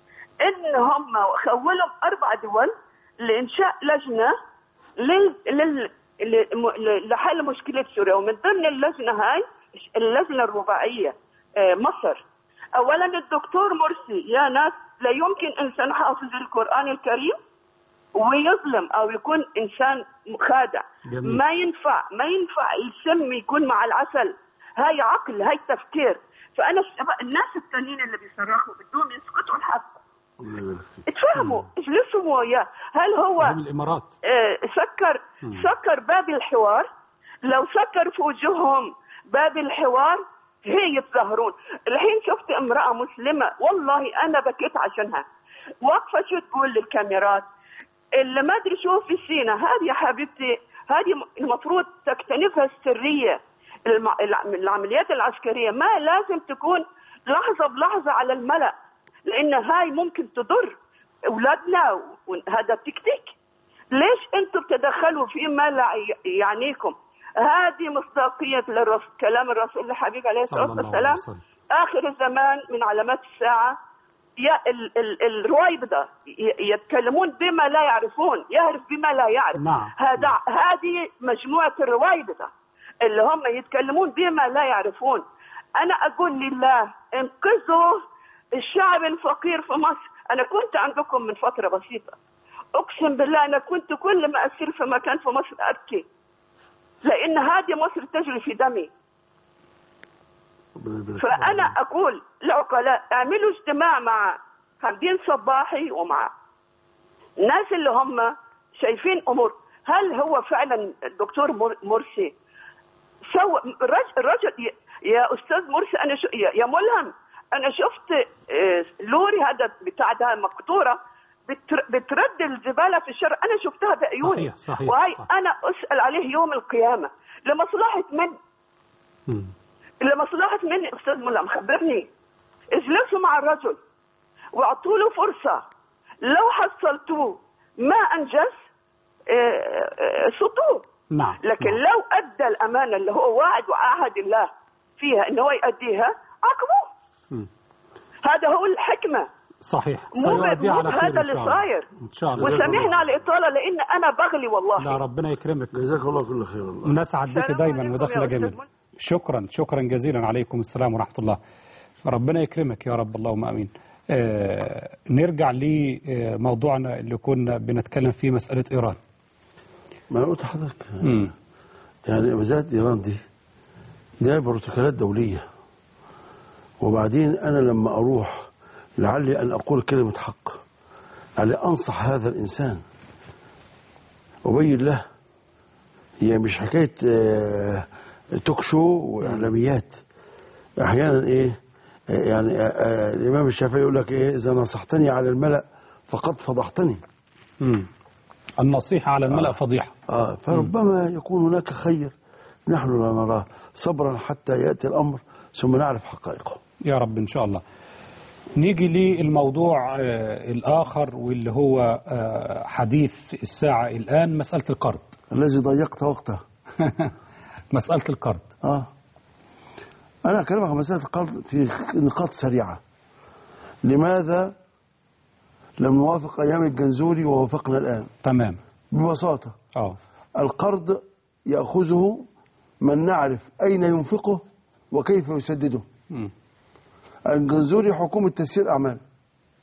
ان هم خولوا اربع دول لانشاء لجنه لل... لل... ل- لحل مشكله سوريا ومن ضمن اللجنه هاي اللجنه الرباعيه آه، مصر اولا الدكتور مرسي يا ناس لا يمكن انسان حافظ القران الكريم ويظلم او يكون انسان خادع جميل. ما ينفع ما ينفع السم يكون مع العسل هاي عقل هاي تفكير فانا الشباب- الناس التانيين اللي بيصرخوا بدهم يسكتوا الحق الله يبارك فيك. اتفهموا اجلسوا وياه هل هو هم الإمارات آه، سكر مم. سكر باب الحوار لو سكر في وجوههم باب الحوار هي يتظاهرون الحين شفت امرأة مسلمة والله أنا بكيت عشانها واقفة شو تقول للكاميرات اللي ما أدري شو في سينا هذه يا حبيبتي هذه المفروض تكتنفها السرية الم- الع- العمليات العسكرية ما لازم تكون لحظة بلحظة على الملأ لأن هاي ممكن تضر أولادنا وهذا تكتيك ليش انتم بتدخلوا فيما لا ي- يعنيكم هذه مصداقية للرسول كلام الرسول الحبيب عليه صلى الصلاة الله عليه والسلام وسلم. آخر الزمان من علامات الساعة يا ال ال الرويبضة ي- يتكلمون بما لا يعرفون يعرف بما لا يعرف نعم. هذا هذه مجموعة الرويبضة اللي هم يتكلمون بما لا يعرفون أنا أقول لله انقذوا الشعب الفقير في مصر أنا كنت عندكم من فترة بسيطة أقسم بالله أنا كنت كل ما أسير في مكان في مصر أبكي لأن هذه مصر تجري في دمي ربنا يبارك فيك. فأنا أقول العقلاء اعملوا اجتماع مع حمدين صباحي ومع الناس اللي هم شايفين أمور هل هو فعلا الدكتور مر- مرسي سوى الرجل, الرجل ي- يا أستاذ مرسي أنا شو يا يا ملهم أنا شفت آه، لوري هذا بتاع ده مقطورة بتر- بترد الزبالة في الشارع أنا شفتها بعيوني صحيح، صحيح، وهي صح. أنا أسأل عليه يوم القيامة لمصلحة من؟ مم. لمصلحة من أستاذ ملهم خبرني اجلسوا مع الرجل واعطوا له فرصة لو حصلتوه ما أنجز آه، آه، صوتوه نعم لكن نعم. لو أدى الأمانة اللي هو وعد وعهد الله فيها إن هو يأديها عاقبوه مم. هذا هو الحكمة صحيح مو سيؤدي مو على خير هذا إن اللي شاء الله. صاير إن شاء الله وسامحنا على الإطالة لأن أنا بغلي والله لا ربنا يكرمك جزاك الله كل خير الله نسعد بك السلام دايما عليكم مداخلة يا أستاذ جميلة مل- شكرا شكرا جزيلا عليكم السلام ورحمة الله ربنا يكرمك يا رب اللهم امين آه نرجع لموضوعنا اللي كنا بنتكلم فيه مسألة إيران ما انا قلت لحضرتك مم. يعني مسألة ايران دي دي بروتوكولات دولية وبعدين انا لما اروح لعلي ان اقول كلمة حق علي انصح هذا الانسان ابين له هي مش حكاية آه، توك شو واعلاميات احيانا ايه آه، يعني آه، آه، الامام الشافعي يقول لك ايه اذا نصحتني على الملأ فقد فضحتني مم. النصيحة على الملأ آه. فضيحة آه فربما يكون هناك خير نحن لا نراه صبرا حتى يأتي الأمر ثم نعرف حقائقه يا رب إن شاء الله نيجي للموضوع آه الآخر واللي هو آه حديث الساعة الآن مسألة القرض الذي ضيقت وقته مسألة القرض آه أنا أكلمك عن مسألة القرض في نقاط سريعة لماذا لم نوافق أيام الجنزوري ووافقنا الآن تمام ببساطة اه القرض يأخذه من نعرف أين ينفقه وكيف يسدده مم. الجنزوري حكومة تسيير أعمال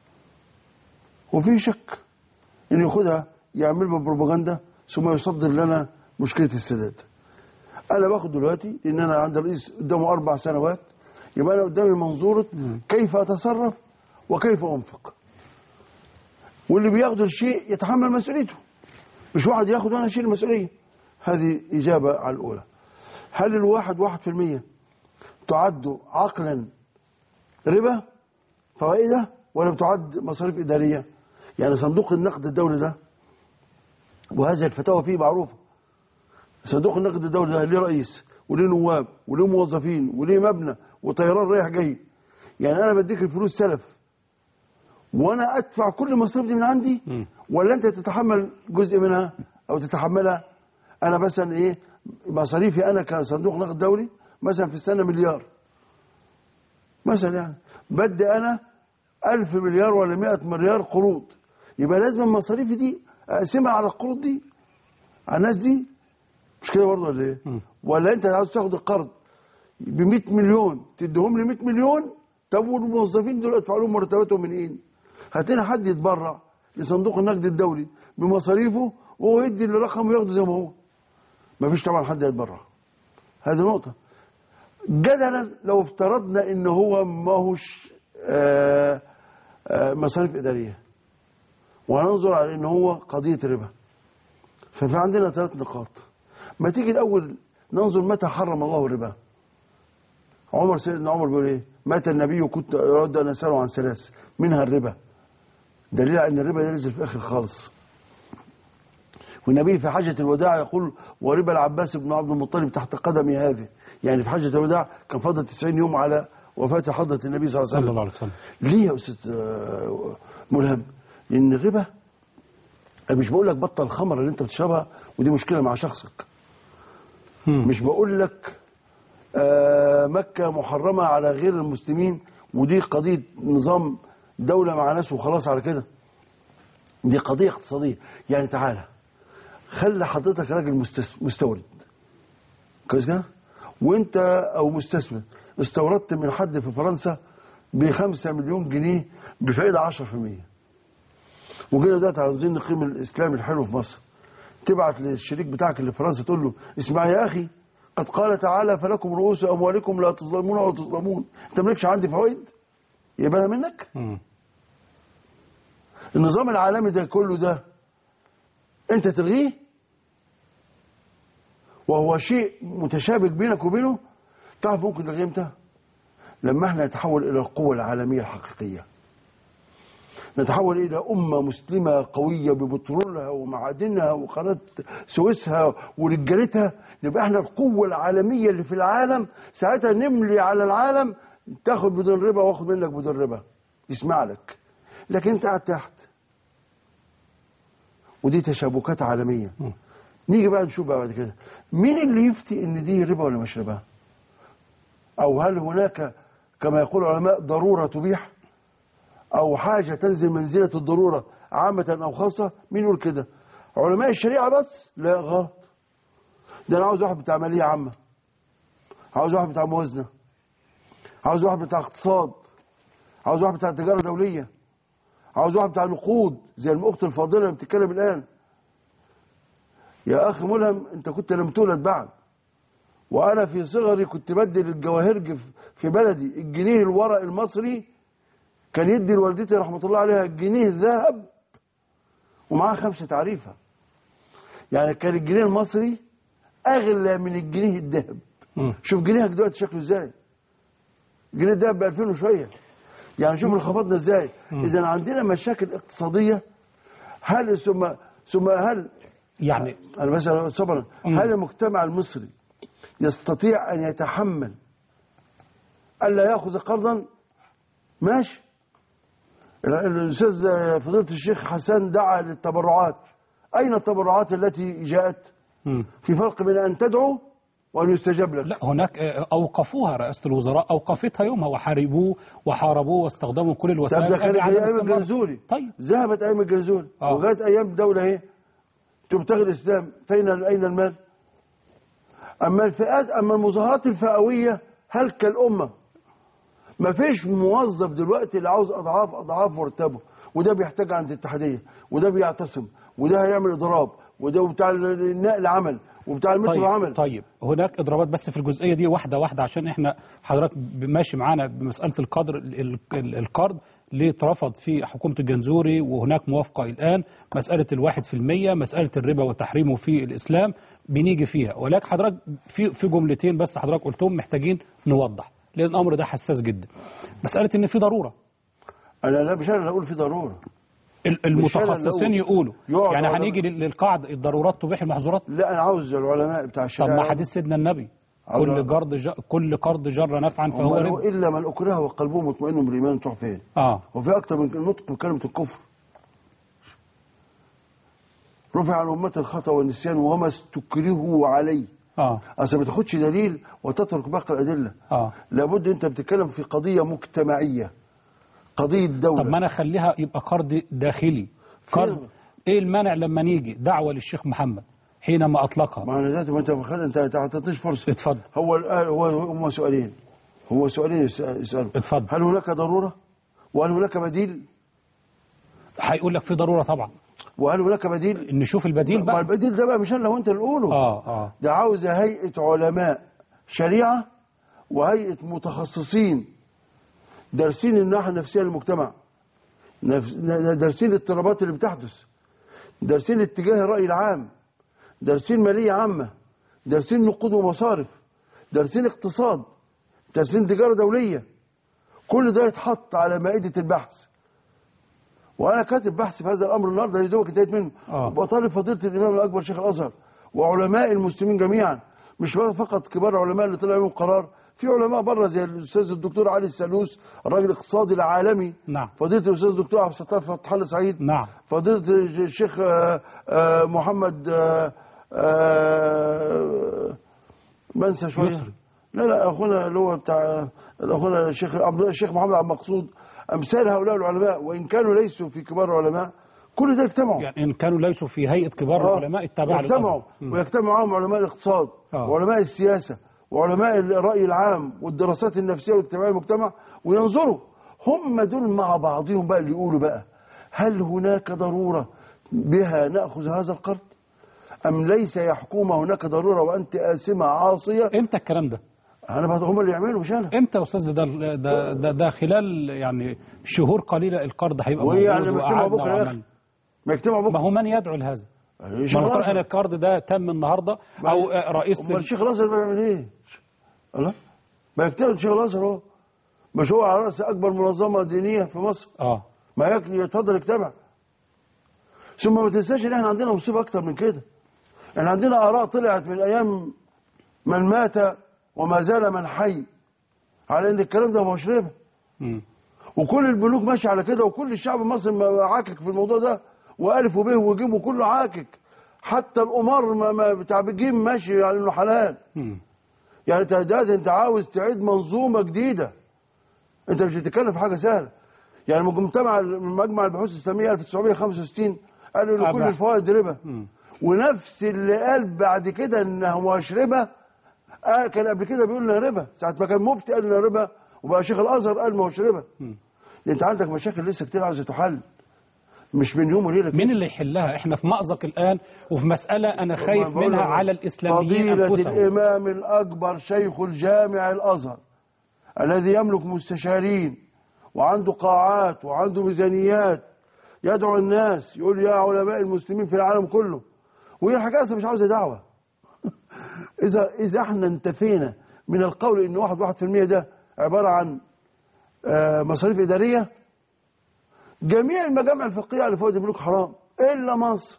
وفي شك ان ياخدها يعمل بها بروباجندا ثم يصدر لنا مشكله السداد انا باخد دلوقتي لان انا عندي رئيس قدامه اربع سنوات يبقى انا قدامي منظوره كيف اتصرف وكيف انفق واللي بياخد الشيء يتحمل مسؤوليته مش واحد ياخد وانا اشيل المسؤوليه هذه اجابه على الاولى هل الواحد واحد في المية تعد عقلا ربا فوائده ولا بتعد مصاريف اداريه يعني صندوق النقد الدولي ده وهذه الفتاوى فيه معروفه صندوق النقد الدولي ده ليه رئيس وليه نواب وليه موظفين وليه مبنى وطيران رايح جاي يعني انا بديك الفلوس سلف وانا ادفع كل المصاريف دي من عندي ولا انت تتحمل جزء منها او تتحملها انا مثلا ايه مصاريفي انا كصندوق نقد دولي مثلا في السنه مليار مثلا يعني بدي انا ألف مليار ولا مئة مليار قروض يبقى لازم مصاريفي دي اقسمها على القروض دي على الناس دي مش كده برضه ولا ايه؟ ولا انت عاوز تاخد القرض ب 100 مليون تديهم لي 100 مليون طب والموظفين دول ادفع لهم مرتباتهم منين؟ هات لنا حد يتبرع لصندوق النقد الدولي بمصاريفه وهو يدي الرقم وياخده زي ما هو. مفيش طبعا حد يتبرع. هذه نقطة. جدلا لو افترضنا ان هو ما هوش آه، آه، مصاريف إدارية وهننظر على ان هو قضية ربا. ففي عندنا ثلاث نقاط. ما تيجي الأول ننظر متى حرم الله الربا. عمر سيدنا عمر بيقول ايه؟ مات النبي كنت أرد أن أسأله عن ثلاث منها الربا. دليل على ان الربا ده نزل في الاخر خالص. والنبي في حجة الوداع يقول وربا العباس بن عبد المطلب تحت قدمي هذه يعني في حجة الوداع كان فضل 90 يوم على وفاة حضرة النبي صلى الله صلى عليه وسلم الله عليه وسلم ليه يا أستاذ آه، ملهم لأن الربا أنا مش بقول لك بطل الخمر اللي أنت بتشربها ودي مشكلة مع شخصك مم. مش بقول لك آه، مكة محرمة على غير المسلمين ودي قضية نظام دولة مع ناس وخلاص على كده دي قضية اقتصادية يعني تعالى خلي حضرتك راجل مستس- مستورد كويس كده وانت او مستثمر استوردت من حد في فرنسا بخمسة مليون جنيه بفائدة 10% وجينا دلوقتي عاوزين نقيم الاسلام الحلو في مصر تبعت للشريك بتاعك اللي في فرنسا تقول له اسمع يا اخي قد قال تعالى فلكم رؤوس اموالكم لا تظلمون ولا تظلمون انت مالكش عندي فوائد يبقى انا منك مم. النظام العالمي ده كله ده انت تلغيه وهو شيء متشابك بينك وبينه تعرف ممكن نلغيه امتى لما احنا نتحول الى القوة العالمية الحقيقية نتحول الى امة مسلمة قوية ببترولها ومعادنها وقناة سويسها ورجالتها نبقى احنا القوة العالمية اللي في العالم ساعتها نملي على العالم تاخد بدون ربا واخد منك بدون ربا يسمع لك لكن انت قاعد تحت ودي تشابكات عالمية نيجي بقى نشوف بقى بعد كده مين اللي يفتي ان دي ربا ولا مش ربا او هل هناك كما يقول العلماء ضرورة تبيح او حاجة تنزل منزلة الضرورة عامة او خاصة مين يقول كده علماء الشريعة بس لا غلط ده انا عاوز واحد بتاع مالية عامة عاوز واحد بتاع موازنة عاوز واحد بتاع اقتصاد عاوز واحد بتاع تجارة دولية عاوز واحد بتاع نقود زي الأخت الفاضلة اللي بتتكلم الآن يا أخي ملهم أنت كنت لم تولد بعد وأنا في صغري كنت بدي للجواهرج في- في بلدي الجنيه الورق المصري كان يدي لوالدتي رحمة الله عليها جنيه ذهب ومعاه خمسة تعريفة يعني كان الجنيه المصري أغلى من الجنيه الذهب مم. شوف جنيهك دلوقتي شكله ازاي جنيه الذهب ب 2000 وشويه يعني شوف انخفضنا ازاي اذا عندنا مشاكل اقتصاديه هل ثم ثم هل يعني انا مثلا صبرا مم. هل المجتمع المصري يستطيع ان يتحمل الا ياخذ قرضا ماشي ال- الاستاذ فضيله الشيخ حسان دعا للتبرعات اين التبرعات التي جاءت مم. في فرق بين ان تدعو وان يستجاب لك لا هناك آه، أوقفوها رئاسة الوزراء أوقفتها يومها وحاربوه وحاربوه واستخدموا كل طب الوسائل ده كانت لعدم في ايام الاستمرار. الجنزوري طيب ذهبت ايام الجنزوري آه. وجاءت ايام الدوله اهي تبتغي الاسلام فين اين المال؟ اما الفئات اما المظاهرات الفئويه هلك الامه ما فيش موظف دلوقتي اللي عاوز اضعاف اضعاف مرتبه وده بيحتاج عند الاتحاديه وده بيعتصم وده هيعمل اضراب وده بتاع النقل عمل وبتاع المترو طيب عمل طيب هناك اضرابات بس في الجزئيه دي واحده واحده عشان احنا حضرتك ماشي معانا بمساله القدر ال- ال- القرض ليه اترفض في حكومه الجنزوري وهناك موافقه الان مساله الواحد في المية مساله الربا وتحريمه في الاسلام بنيجي فيها ولكن حضرتك في في جملتين بس حضرتك قلتهم محتاجين نوضح لان الامر ده حساس جدا مساله ان في ضروره انا لا مش انا اللي اقول في ضروره ال- المتخصصين اللي يقولوا يقعد يعني على- هنيجي لل- للقاعده الضرورات تبيح المحظورات لا انا عاوز العلماء بتاع طب الشريعه ما حديث سيدنا النبي عاوز- كل قرض ج... كل قرض جر نفعا فهو أمال هو ربا الا من اكره وقلبه مطمئن بالايمان تروح فين؟ اه وفي اكتر من نطق من كلمه الكفر رفع عن امه الخطا والنسيان وما استكرهوا عليه اه اصل ما تاخدش دليل وتترك باقي الادله اه لابد انت بتتكلم في قضيه مجتمعيه قضيه دوله طب ما انا اخليها يبقى قرض داخلي قرض ايه المانع لما نيجي دعوه للشيخ محمد حينما اطلقها ما انا ذاتي ما انت خد انت ما تعطينيش فرصه اتفضل هو الآن هو هم سؤالين هو سؤالين يس- يسالوا اتفضل. هل هناك ضروره؟ وهل هناك بديل؟ هيقول لك في ضروره طبعا وهل هناك بديل؟ نشوف البديل ما بقى البديل ده بقى مش انا وانت اللي نقوله اه اه ده عاوز هيئه علماء شريعه وهيئه متخصصين دارسين الناحيه النفسيه للمجتمع نفس- دارسين الاضطرابات اللي بتحدث دارسين اتجاه الراي العام دارسين ماليه عامه دارسين نقود ومصارف دارسين اقتصاد دارسين تجاره دوليه كل ده يتحط على مائده البحث وانا كاتب بحث في هذا الامر النهارده يا دوبك انتهيت منه آه. وبطالب فضيله الامام الاكبر شيخ الازهر وعلماء المسلمين جميعا مش فقط كبار علماء اللي طلعوا يوم قرار في علماء بره زي الاستاذ الدكتور علي السلوس الراجل الاقتصادي العالمي نعم فضيله الاستاذ الدكتور عبد الستار فتح الله سعيد نعم فضيله الشيخ آه، آه، محمد آه، آه، بنسى شويه يسري. لا لا اخونا اللي هو بتاع اخونا الشيخ عبد الشيخ محمد عبد المقصود امثال هؤلاء العلماء وان كانوا ليسوا في كبار العلماء كل ده اجتمعوا يعني ان كانوا ليسوا في هيئه كبار آه، العلماء التابعه ويجتمعوا للازهر مم. ويجتمع معهم علماء الاقتصاد آه. وعلماء السياسه وعلماء الراي العام والدراسات النفسيه والاجتماعيه للمجتمع وينظروا هم دول مع بعضهم بقى اللي يقولوا بقى هل هناك ضروره بها ناخذ هذا القرض ام ليس يا حكومه هناك ضروره وانت اسمه عاصيه امتى الكلام ده انا بقى هم اللي يعملوا مش انا امتى يا استاذ ده ده ده, ده خلال يعني شهور قليله القرض هيبقى وهي يعني موجود لما يجتمعوا وقعدنا بكره يا اخي وعملنا ما يجتمعوا ما بكره هو من يدعو لهذا الشيخ ما هو الازهر انا القرض ده تم النهارده او آه، رئيس امال الشيخ الازهر بيعمل ايه؟ الله ما يجتمع الشيخ الازهر اهو مش هو على راس اكبر منظمه دينيه في مصر اه ما يك- يتفضل اجتمع ثم ما تنساش ان احنا عندنا مصيبه اكتر من كده احنا عندنا اراء طلعت من ايام من مات وما زال من حي على ان الكلام ده مش ربا مم. وكل البنوك ماشيه على كده وكل الشعب المصري ما- عاكك في الموضوع ده والف وب وجيم وكله عاكك حتى القمار ما ما بتاع بجيم ماشي على انه حلال مم. يعني انت دلوقتي انت عاوز تعيد منظومه جديده انت مش بتتكلم في حاجه سهله يعني مجتمع مجمع البحوث الاسلاميه 1965 قالوا ان كل أباح. الفوائد ربا مم. ونفس اللي قال بعد كده انه مش ربا آه كان قبل كده بيقول انها ربا ساعه ما كان مفتي قال انها ربا وبقى شيخ الازهر قال ما هوش ربا مم. انت عندك مشاكل لسه كتير عاوزه تحل مش من يوم وليله كده. مين اللي يحلها احنا في مأزق الان وفي مسألة انا خايف ما بقول منها لك على الاسلاميين فضيلة انفسهم الإمام الأكبر شيخ الجامع الأزهر الذي يملك مستشارين وعنده قاعات وعنده ميزانيات يدعو الناس يقول يا علماء المسلمين في العالم كله وهي الحكاية أصلا مش عاوزة دعوة إذا إذا احنا انتفينا من القول إن واحد واحد في المية ده عبارة عن آه، مصاريف إدارية جميع المجامع الفقهية على فوائد البنوك حرام إلا مصر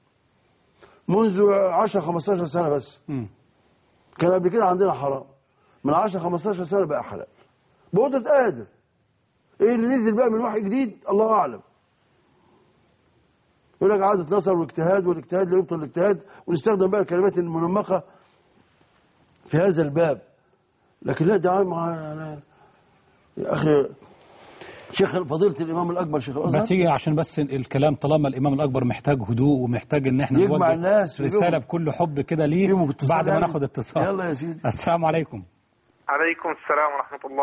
منذ 10 15 سنة بس مم. كان قبل كده عندنا حرام من 10 15 سنة بقى حلال بقدرة قادر ايه اللي نزل بقى من وحي جديد الله اعلم يقول لك عادة نصر واجتهاد والاجتهاد لا يبطل الاجتهاد ونستخدم بقى الكلمات المنمقة في هذا الباب لكن لا ده مع أنا- يا اخي شيخ فضيلة الامام الاكبر شيخ ما الازهر تيجي عشان بس الكلام طالما الامام الاكبر محتاج هدوء ومحتاج ان احنا يجمع نوجه الناس رسالة ويجيبهم. بكل حب كده ليه يجيبهم اتصال بعد ما يعني. ناخد اتصال يلا يا سيدي السلام عليكم عليكم السلام ورحمة الله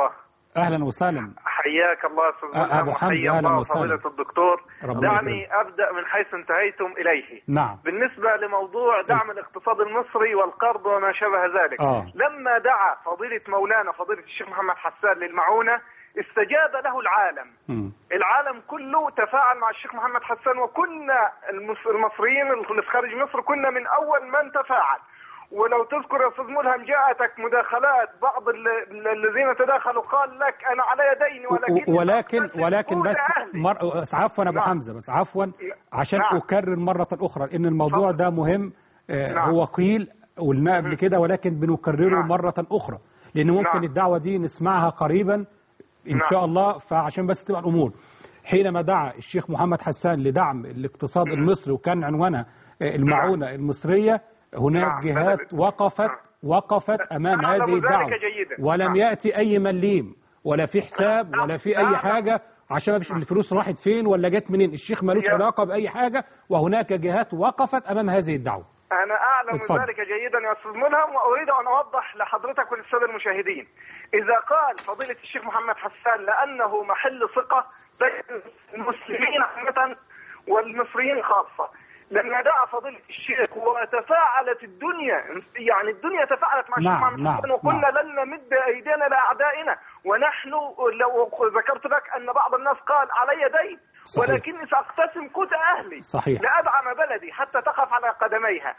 اهلا وسهلا حياك الله استاذ أ- ملهم أبو حمزة، وحيا أهلا الله وسهلا. فضيلة الدكتور ربنا دعني ابدا من حيث انتهيتم اليه نعم بالنسبة لموضوع دعم الاقتصاد المصري والقرض وما شابه ذلك آه. لما دعا فضيلة مولانا فضيلة الشيخ محمد حسان للمعونة استجاب له العالم مم. العالم كله تفاعل مع الشيخ محمد حسان وكنا المس- المصريين اللي في خارج مصر كنا من اول من تفاعل ولو تذكر يا استاذ ملهم جاءتك مداخلات بعض ال- ال- الذين تداخلوا قال لك انا علي دين ولكن و- ولكن ولكن بس أهلي. مر... عفوا يا ابو نعم. حمزه بس عفوا عشان نعم. اكرر مره اخرى ان الموضوع ده مهم آه، نعم. هو قيل قلناه قبل كده ولكن بنكرره نعم. مره اخرى لان ممكن نعم. الدعوه دي نسمعها قريبا ان نعم. شاء الله فعشان بس تبقى الامور حينما دعا الشيخ محمد حسان لدعم الاقتصاد المصري وكان عنوانها آه، المعونه المصريه هناك نعم. جهات بدل- وقفت نعم. وقفت امام أعلم هذه ذلك الدعوه جيدا. ولم نعم. ياتي اي مليم ولا في حساب نعم. ولا في اي نعم. حاجه عشان ما فيش الفلوس راحت فين ولا جت منين الشيخ ملوش يا- علاقه باي حاجه وهناك جهات وقفت امام هذه الدعوه أنا أعلم اتفضل. ذلك جيدا يا أستاذ ملهم وأريد أن أوضح لحضرتك وللسادة المشاهدين إذا قال فضيلة الشيخ محمد حسان لأنه محل ثقة بين المسلمين عامة والمصريين خاصة لما دعا فضيلة الشيخ وتفاعلت الدنيا يعني الدنيا تفاعلت مع الشيخ نعم، محمد نعم، حسان وقلنا لن نمد أيدينا لأعدائنا ونحن لو ذكرت لك أن بعض الناس قال علي دين صحيح. ولكني سأقتسم قوت أهلي صحيح. لأدعم بلدي حتى تقف على قدميها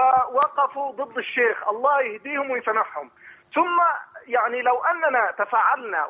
ووقفوا ضد الشيخ الله يهديهم ويسامحهم ثم يعني لو أننا تفاعلنا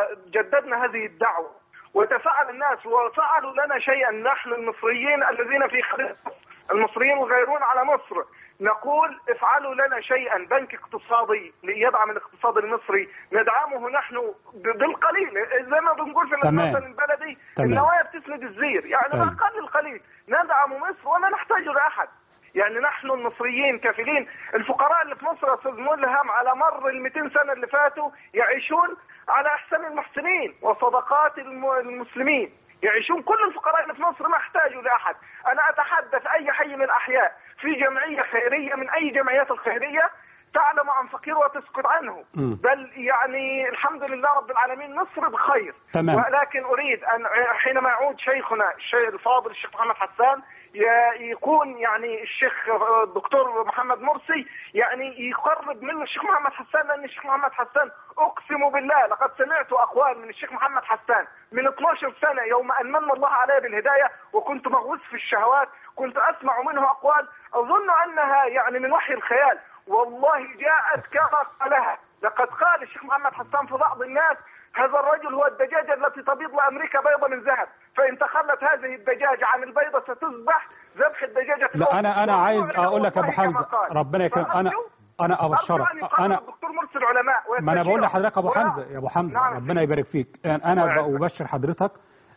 وجددنا هذه الدعوة وتفاعل الناس وفعلوا لنا شيئا نحن المصريين الذين في خارج مصر المصريين الغيرون على مصر نقول افعلوا لنا شيئا بنك اقتصادي ليدعم الاقتصاد المصري ندعمه نحن ب- بالقليل زي ما بنقول في تمام. المثل البلدي تمام. النوايا بتسند الزير يعني طيب. بأقل القليل ندعم مصر ولا نحتاج لأحد يعني نحن المصريين كفيلين الفقراء اللي في مصر يا استاذ ملهم على مر ال 200 سنه اللي فاتوا يعيشون على احسن المحسنين وصدقات الم- المسلمين يعيشون كل الفقراء اللي في مصر ما يحتاجوا لاحد انا اتحدث اي حي من الاحياء في جمعيه خيريه من اي جمعيات الخيريه تعلم عن فقير وتسكت عنه مم. بل يعني الحمد لله رب العالمين مصر بخير تمام. ولكن اريد ان حينما يعود شيخنا الشيخ الفاضل الشيخ محمد حسان ي- يكون يعني الشيخ الدكتور محمد مرسي يعني يقرب من الشيخ محمد حسان لان الشيخ محمد حسان اقسم بالله لقد سمعت اقوال من الشيخ محمد حسان من 12 سنه يوم ان من الله علي بالهدايه وكنت مغوص في الشهوات كنت اسمع منه اقوال اظن انها يعني من وحي الخيال والله جاءت كما قالها لقد قال الشيخ محمد حسان في بعض الناس هذا الرجل هو الدجاجة التي تبيض لأمريكا بيضة من ذهب فإن تخلت هذه الدجاجة عن البيضة ستذبح ذبح الدجاجة لا انا انا عايز اقول لك يا ابو والله كما حمزه قال. ربنا يكرمك انا فأرجو- انا أرجو ابشرك أن يقرر انا الدكتور مرسي العلماء ما انا بقول ويستشيرهم. لحضرتك ابو ولا- حمزه يا ابو حمزه نعم. ربنا يبارك فيك انا الله أنا يعزك. ببشر حضرتك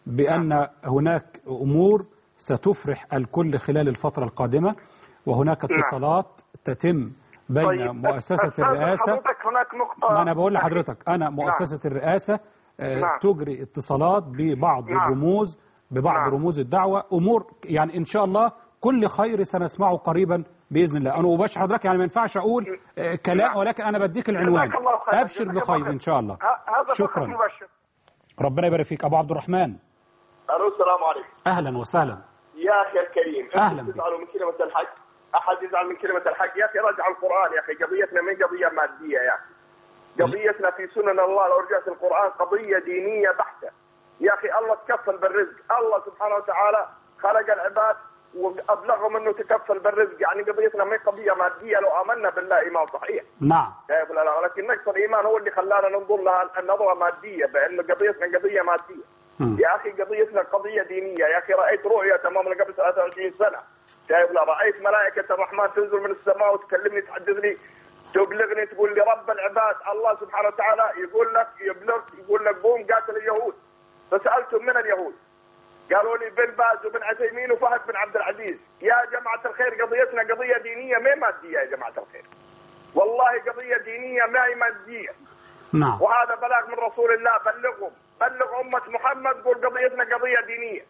بان هناك امور ستفرح الكل خلال الفتره القادمه وهناك اتصالات تتم بين طيب، مؤسسه أستاذ الرئاسه حضرتك هناك نقطة ما انا بقول لحضرتك انا مؤسسه الرئاسه آه، نعم. تجري اتصالات ببعض نعم. الرموز ببعض نعم. رموز الدعوه امور يعني ان شاء الله كل خير سنسمعه قريبا باذن الله انا وبشر حضرتك يعني ما ينفعش اقول آه، كلام ولكن انا بديك العنوان جزاك الله خيرا. ابشر جزاك الله بخير خير. ان شاء الله ه- هذا فقط شكرا مبشر ربنا يبارك فيك ابو عبد الرحمن الو السلام عليكم اهلا وسهلا يا اخي الكريم أهلاً أنتم بك. تزعلوا من كلمه الحج احد يزعل من كلمه الحج يا اخي رجع القران يا اخي قضيتنا من قضيه ماديه يا اخي قضيتنا في سنن الله لو رجعت القران قضيه دينيه بحته يا اخي الله تكفل بالرزق الله سبحانه وتعالى خلق العباد وابلغهم انه تكفل بالرزق يعني قضيتنا ما هي قضيه ماديه لو امنا بالله ايمان صحيح نعم شايف لا لا ولكن نقص الايمان هو اللي خلانا ننظر لها النظره ماديه بانه قضيتنا قضيه ماديه مم. يا اخي قضيتنا قضيه دينيه يا اخي رايت رؤيه تماما قبل 23 سنه شايف لا رايت ملائكه الرحمن تنزل من السماء وتكلمني تحدثني تبلغني تقول لي رب العباد الله سبحانه وتعالى يقول لك يبلغ يقول لك قوم قاتل اليهود فسالتهم من اليهود قالوا لي بن باز وبن عثيمين وفهد بن عبد العزيز يا جماعه الخير قضيتنا قضيه دينيه ما هي ماديه يا جماعه الخير والله قضيه دينيه ما هي ماديه نعم وهذا بلاغ من رسول الله بلغهم بلغ أمة محمد قول قضيتنا قضية دينية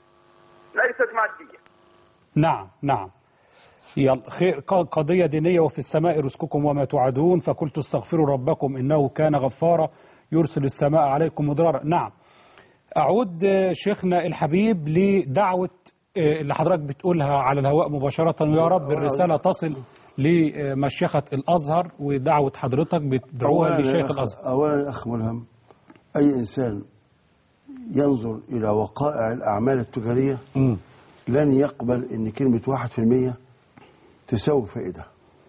ليست مادية نعم نعم يلا خير ق- قضية دينية وفي السماء رزقكم وما توعدون فقلت استغفروا ربكم إنه كان غفارا يرسل السماء عليكم مدرارا نعم أعود آه، شيخنا الحبيب لدعوة آه، اللي حضرتك بتقولها على الهواء مباشرة ويا رب الرسالة تصل لمشيخة الأزهر ودعوة حضرتك بتدعوها أولاً يا لشيخ أخ- الأزهر أولا يا أخ ملهم أي إنسان ينظر إلى وقائع الأعمال التجارية مم. لن يقبل ان كلمة واحد في المية تساوي فائدة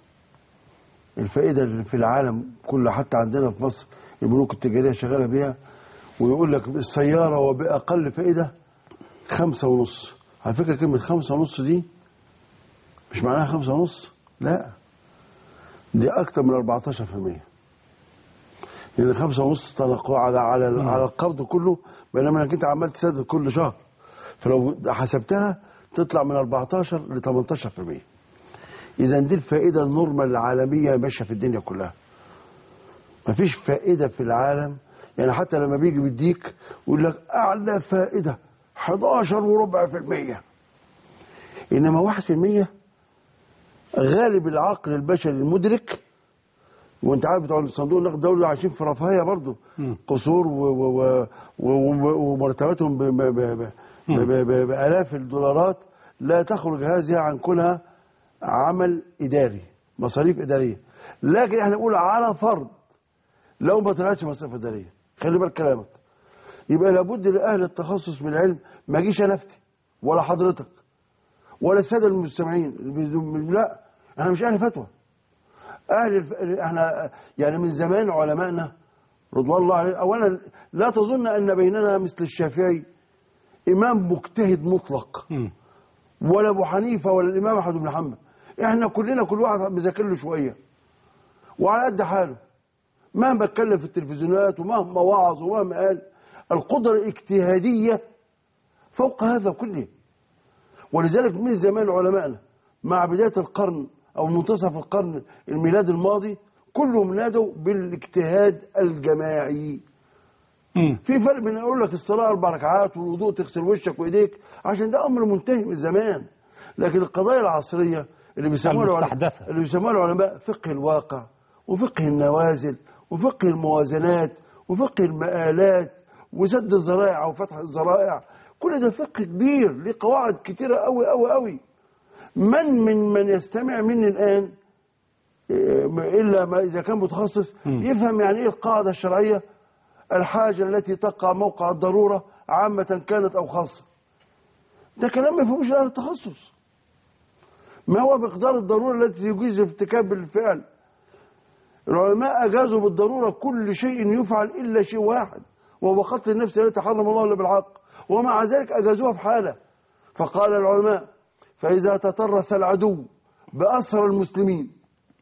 الفائدة اللي في العالم كله حتى عندنا في مصر البنوك التجارية شغالة بيها ويقول لك السيارة وبأقل فائدة خمسة ونص على فكرة كلمة خمسة ونص دي مش معناها خمسة ونص لا دي أكتر من 14 في المية لأن خمسة ونص تنقوا على على على القرض كله بينما انك انت عمال تسدد كل شهر فلو حسبتها تطلع من 14 ل 18% اذا دي الفائده النورمال العالميه ماشيه في الدنيا كلها مفيش فائده في العالم يعني حتى لما بيجي بيديك يقول لك اعلى فائده 11 وربع في المية انما 1 في المية غالب العقل البشري المدرك وانت عارف بتوع صندوق النقد الدولي عايشين في رفاهيه برضه مم. قصور و و و و ومرتباتهم ب- ب- ب- ب- ب- ب- بالاف الدولارات لا تخرج هذه عن كونها عمل اداري مصاريف اداريه لكن احنا نقول على فرض لو ما طلعتش مصاريف اداريه خلي بالك كلامك يبقى لابد لاهل التخصص بالعلم ما اجيش انا افتي ولا حضرتك ولا الساده المستمعين لا احنا مش اهل فتوى اهل الف... احنا يعني من زمان علمائنا رضوان الله عليه اولا لا تظن ان بيننا مثل الشافعي امام مجتهد مطلق مم. ولا ابو حنيفه ولا الامام احمد بن حنبل احنا كلنا كل واحد بيذاكر له شويه وعلى قد حاله مهما اتكلم في التلفزيونات ومهما وعظ ومهما قال القدره الاجتهاديه فوق هذا كله ولذلك من زمان علمائنا مع بدايه القرن او منتصف القرن الميلادي الماضي كلهم نادوا بالاجتهاد الجماعي مم. في فرق بين اقول لك الصلاه اربع ركعات والوضوء تغسل وشك وايديك عشان ده امر منتهي من زمان لكن القضايا العصريه اللي بيسموها العلماء المستحدثة. اللي بيسموها العلماء فقه الواقع وفقه النوازل وفقه الموازنات وفقه المآلات وسد الذرائع وفتح الذرائع كل ده فقه كبير ليه قواعد كتيره قوي قوي قوي من من من يستمع مني الان إيه، الا ما اذا كان متخصص مم. يفهم يعني ايه القاعده الشرعيه الحاجه التي تقع موقع الضروره عامه كانت او خاصه ده كلام ما يفهموش اهل التخصص ما هو مقدار الضروره التي يجيز ارتكاب الفعل العلماء اجازوا بالضروره كل شيء يفعل الا شيء واحد وهو قتل النفس التي حرم الله الا بالحق ومع ذلك اجازوها في حاله فقال العلماء فاذا تطرس العدو باسر المسلمين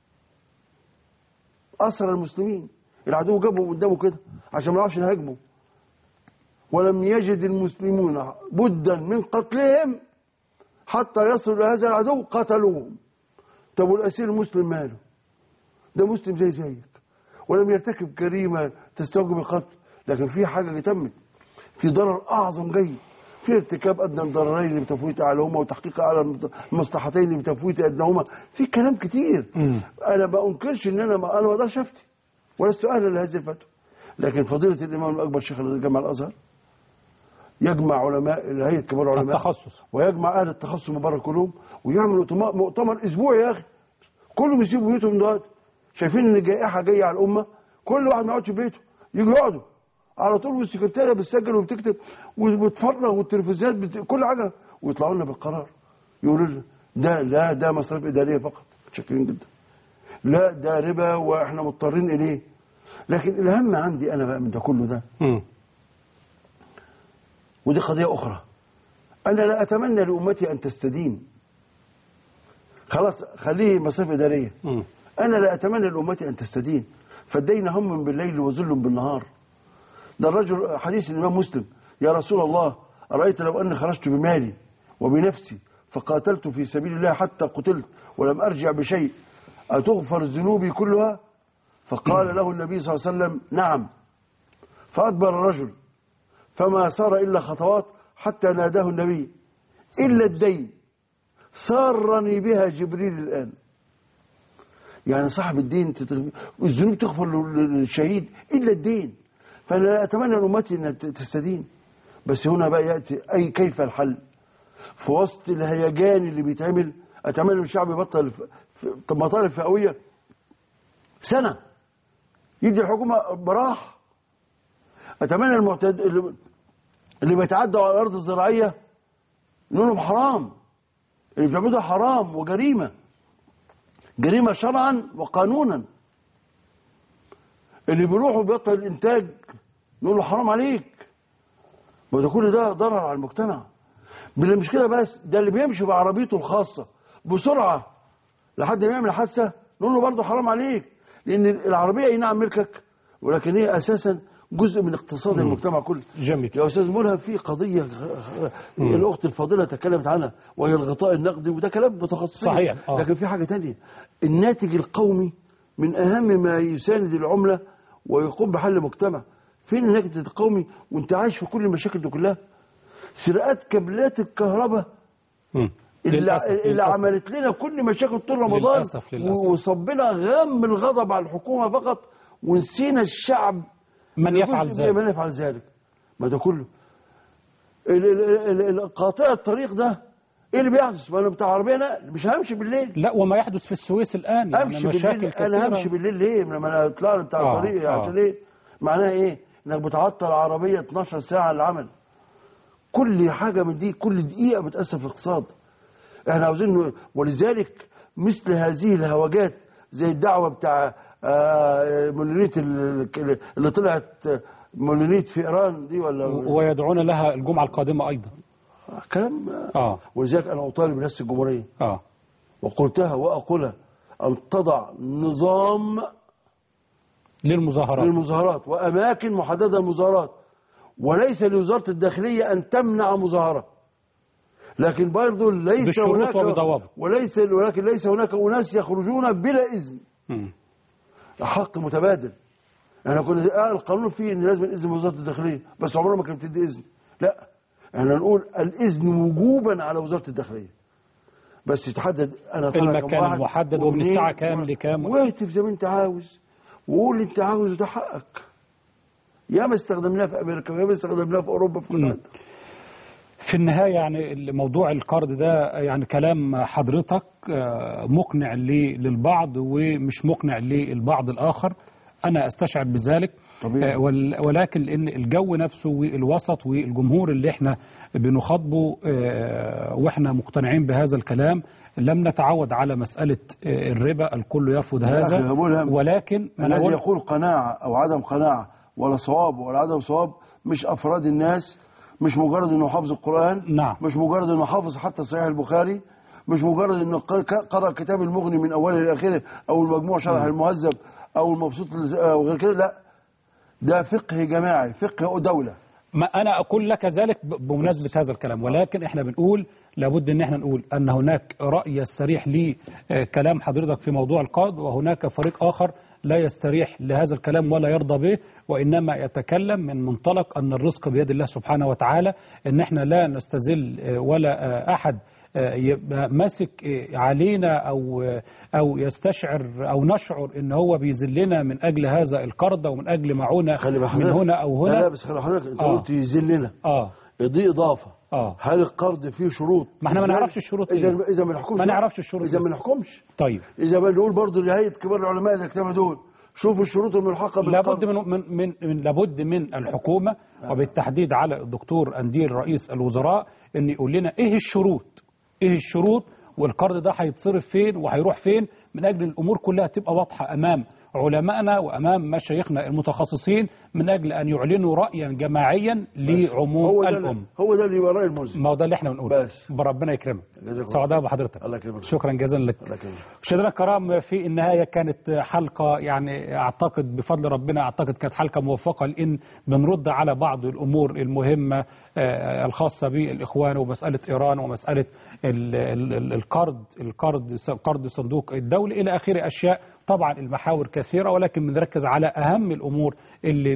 اسر المسلمين العدو جابهم قدامه كده عشان ما يعرفش يهاجمه ولم يجد المسلمون بدا من قتلهم حتى يصلوا الى هذا العدو قتلوهم طب والاسير المسلم ماله ده مسلم زي زيك ولم يرتكب جريمه تستوجب القتل لكن في حاجه تمت في ضرر اعظم جاي في ارتكاب ادنى الضررين بتفويت اعلاهما وتحقيق اعلى المصلحتين بتفويت ادناهما في كلام كتير مم. انا ما انكرش ان انا ما انا ما اقدرش افتي ولست اهلا لهذه الفتوى لكن فضيله الامام الاكبر شيخ الجامع الازهر يجمع علماء هيئه كبار العلماء التخصص. ويجمع اهل التخصص مبارك كلهم ويعمل مؤتمر- مؤتمر اسبوعي يا اخي كلهم يسيبوا بيوتهم دلوقتي شايفين ان الجائحه جايه على الامه كل واحد ما يقعدش في بيته يجوا يقعدوا على طول والسكرتيره بتسجل وبتكتب وبتفرغ والتلفزيونات بت... كل حاجه ويطلعوا لنا بالقرار يقولوا لنا ده لا ده مصاريف اداريه فقط شاكرين جدا لا ده ربا واحنا مضطرين اليه لكن الاهم عندي انا بقى من ده كله ده مم. ودي قضية أخرى أنا لا أتمنى لأمتي أن تستدين خلاص خليه مصاريف إدارية مم. أنا لا أتمنى لأمتي أن تستدين فالدين هم بالليل وذل بالنهار ده الرجل حديث الإمام مسلم يا رسول الله أرأيت لو أني خرجت بمالي وبنفسي فقاتلت في سبيل الله حتى قتلت ولم أرجع بشيء أتغفر ذنوبي كلها فقال له النبي صلى الله عليه وسلم نعم فأدبر الرجل فما سار إلا خطوات حتى ناداه النبي إلا الدين سارني بها جبريل الآن يعني صاحب الدين تت- الذنوب تغفر لل- للشهيد إلا الدين فانا لا اتمنى ان امتي ان تستدين بس هنا بقى ياتي اي كيف الحل في وسط الهيجان اللي بيتعمل اتمنى ان الشعب يبطل في- في مطالب فئويه سنه يدي الحكومه براح اتمنى المعتد اللي- اللي بيتعدوا على الارض الزراعيه نقول لهم حرام اللي بتعملوه ده حرام وجريمه جريمه شرعا وقانونا اللي بيروحوا بيبطل الانتاج نقول له حرام عليك ما ده كل ده ضرر على المجتمع بل مش كده بس ده اللي بيمشي بعربيته الخاصه بسرعه لحد ما يعمل حادثه نقول له برضه حرام عليك لان العربيه اي نعم ملكك ولكن هي اساسا جزء من اقتصاد المجتمع كله جميل يا استاذ ملهم في قضيه غ- غ- الاخت الفاضله تكلمت عنها وهي الغطاء النقدي وده كلام متخصص صحيح، آه. لكن في حاجه تانية الناتج القومي من اهم ما يساند العمله ويقوم بحل مجتمع فين الناتج القومي وانت عايش في كل المشاكل دي كلها سرقات كابلات الكهرباء مم. اللي, للأسف، اللي للأسف. عملت لنا كل مشاكل طول رمضان للأسف، للأسف. وصبنا غم الغضب على الحكومه فقط ونسينا الشعب من يفعل جزء ذلك من يفعل ذلك ما ده كله ال- ال- ال- ال- قاطع الطريق ده ايه اللي بيحدث ما انا بتاع عربيه نقل مش همشي بالليل لا وما يحدث في السويس الآن يعني امشي مشاكل بالليل كثيرة انا همشي بالليل ليه لما انا اطلع لي بتاع آه، الطريق آه. عشان ايه معناها ايه انك بتعطل عربيه 12 ساعه العمل كل حاجه من دي كل دقيقه بتاثر في الاقتصاد احنا عاوزين ن- ولذلك مثل هذه الهوجات زي الدعوه بتاع آه، مولونيت ال- اللي طلعت آه، مولونيت في ايران دي ولا ويدعون لها الجمعة القادمة أيضا كلام آه ولذلك انا اطالب رئاسه الجمهوريه آه وقلتها واقولها ان تضع نظام للمظاهرات للمظاهرات واماكن محدده للمظاهرات وليس لوزاره الداخليه ان تمنع مظاهره لكن برضه ليس بشروط هناك وبضوابط. وليس ولكن ليس هناك اناس يخرجون بلا اذن مم. حق متبادل احنا كنا آه القانون فيه ان لازم اذن من وزاره الداخليه بس عمرها ما كانت بتدي اذن لا احنا نقول الاذن وجوبا على وزاره الداخليه بس يتحدد انا طالع كم المكان واحد المحدد ومن ومنين الساعة كام لكام. واهتف زي ما انت عاوز وقول اللي انت عاوزه ده حقك ياما استخدمناه في امريكا وياما استخدمناه في اوروبا في كل مم. حته في النهاية يعني موضوع القرض ده يعني كلام حضرتك آه، مقنع لي- للبعض ومش مقنع للبعض الآخر أنا أستشعر بذلك طبيعي. آه، ول- ولكن لأن الجو نفسه والوسط والجمهور اللي احنا بنخاطبه آه، واحنا مقتنعين بهذا الكلام لم نتعود على مسألة آه، الربا الكل يرفض يا أخي هذا يا ملهم، ولكن أنا الذي أقول يقول قناعة أو عدم قناعة ولا صواب ولا عدم صواب مش أفراد الناس مش مجرد إنه حافظ القرآن نعم. مش مجرد إنه حافظ حتى صحيح البخاري مش مجرد إنه ق- ق- قرأ كتاب المغني من أوله إلى آخره أو المجموع شرح المهذب أو المبسوط لز- أو غير كده لا ده فقه جماعي فقه دولة ما انا اقول لك ذلك ب- بمناسبه هذا الكلام ولكن احنا بنقول لابد ان احنا نقول ان هناك راي يستريح لكلام حضرتك في موضوع القرض وهناك فريق اخر لا يستريح لهذا الكلام ولا يرضى به وانما يتكلم من منطلق ان الرزق بيد الله سبحانه وتعالى ان احنا لا نستذل آه، ولا آه، احد آه، يبقى ماسك آه، علينا او آه، او يستشعر او نشعر ان هو بيذلنا من اجل هذا القرض ومن اجل معونه خلي من بحضرتك هنا او لا لا هنا بس خلي حضرتك أنت آه. قلت يذلنا اه دي إضافة اه هل القرض فيه شروط ما احنا ما نعرفش الشروط إذا إيه. إذا ما نحكمش ما نعرفش الشروط إذا ما بس. نحكمش طيب إذا ما نقول برضه لهيئة كبار العلماء اللي اجتمعوا دول شوفوا الشروط الملحقة بالقرض لابد من من من, من لابد من الحكومه وبالتحديد على الدكتور انديل رئيس الوزراء ان يقول لنا ايه الشروط ايه الشروط والقرض ده هيتصرف فين وهيروح فين من اجل الامور كلها تبقى واضحه امام علمائنا وامام مشايخنا المتخصصين من اجل ان يعلنوا رايا جماعيا لعموم هو ده الامه هو ده اللي وراه الملزم ما هو ده اللي احنا بنقوله بس. ربنا يكرمك جزاك الله. سعداء بحضرتك الله يكرمك. شكرا جزيلا لك الله يكرمك. مشاهدينا الكرام في النهايه كانت حلقه يعني اعتقد بفضل ربنا اعتقد كانت حلقه موفقه لان بنرد على بعض الامور المهمه آه، الخاصه بالاخوان ومساله ايران ومساله ال- ال- ال- القرض القرض قرض صندوق الدولي الى اخره اشياء طبعا المحاور كثيره ولكن بنركز على اهم الامور اللي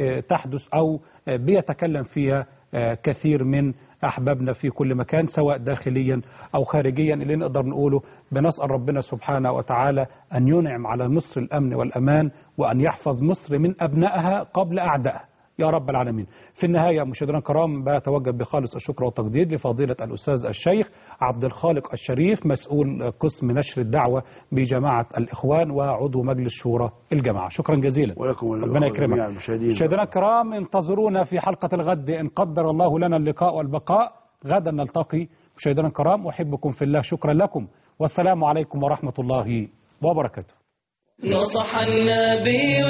بتحدث او بيتكلم فيها آه، كثير من احبابنا في كل مكان سواء داخليا او خارجيا اللي نقدر نقوله بنسال ربنا سبحانه وتعالى ان ينعم على مصر الامن والامان وان يحفظ مصر من ابنائها قبل اعدائها يا رب العالمين في النهاية مشاهدينا الكرام بتوجه بخالص الشكر والتقدير لفضيلة الأستاذ الشيخ عبد الخالق الشريف مسؤول قسم نشر الدعوة بجماعة الإخوان وعضو مجلس شورى الجماعة شكرا جزيلا ولكم ربنا ولجميع يكرمك المشاهدين. مشاهدينا الكرام انتظرونا في حلقة الغد إن قدر الله لنا اللقاء والبقاء غدا نلتقي مشاهدينا الكرام أحبكم في الله شكرا لكم والسلام عليكم ورحمة الله وبركاته نصح النبي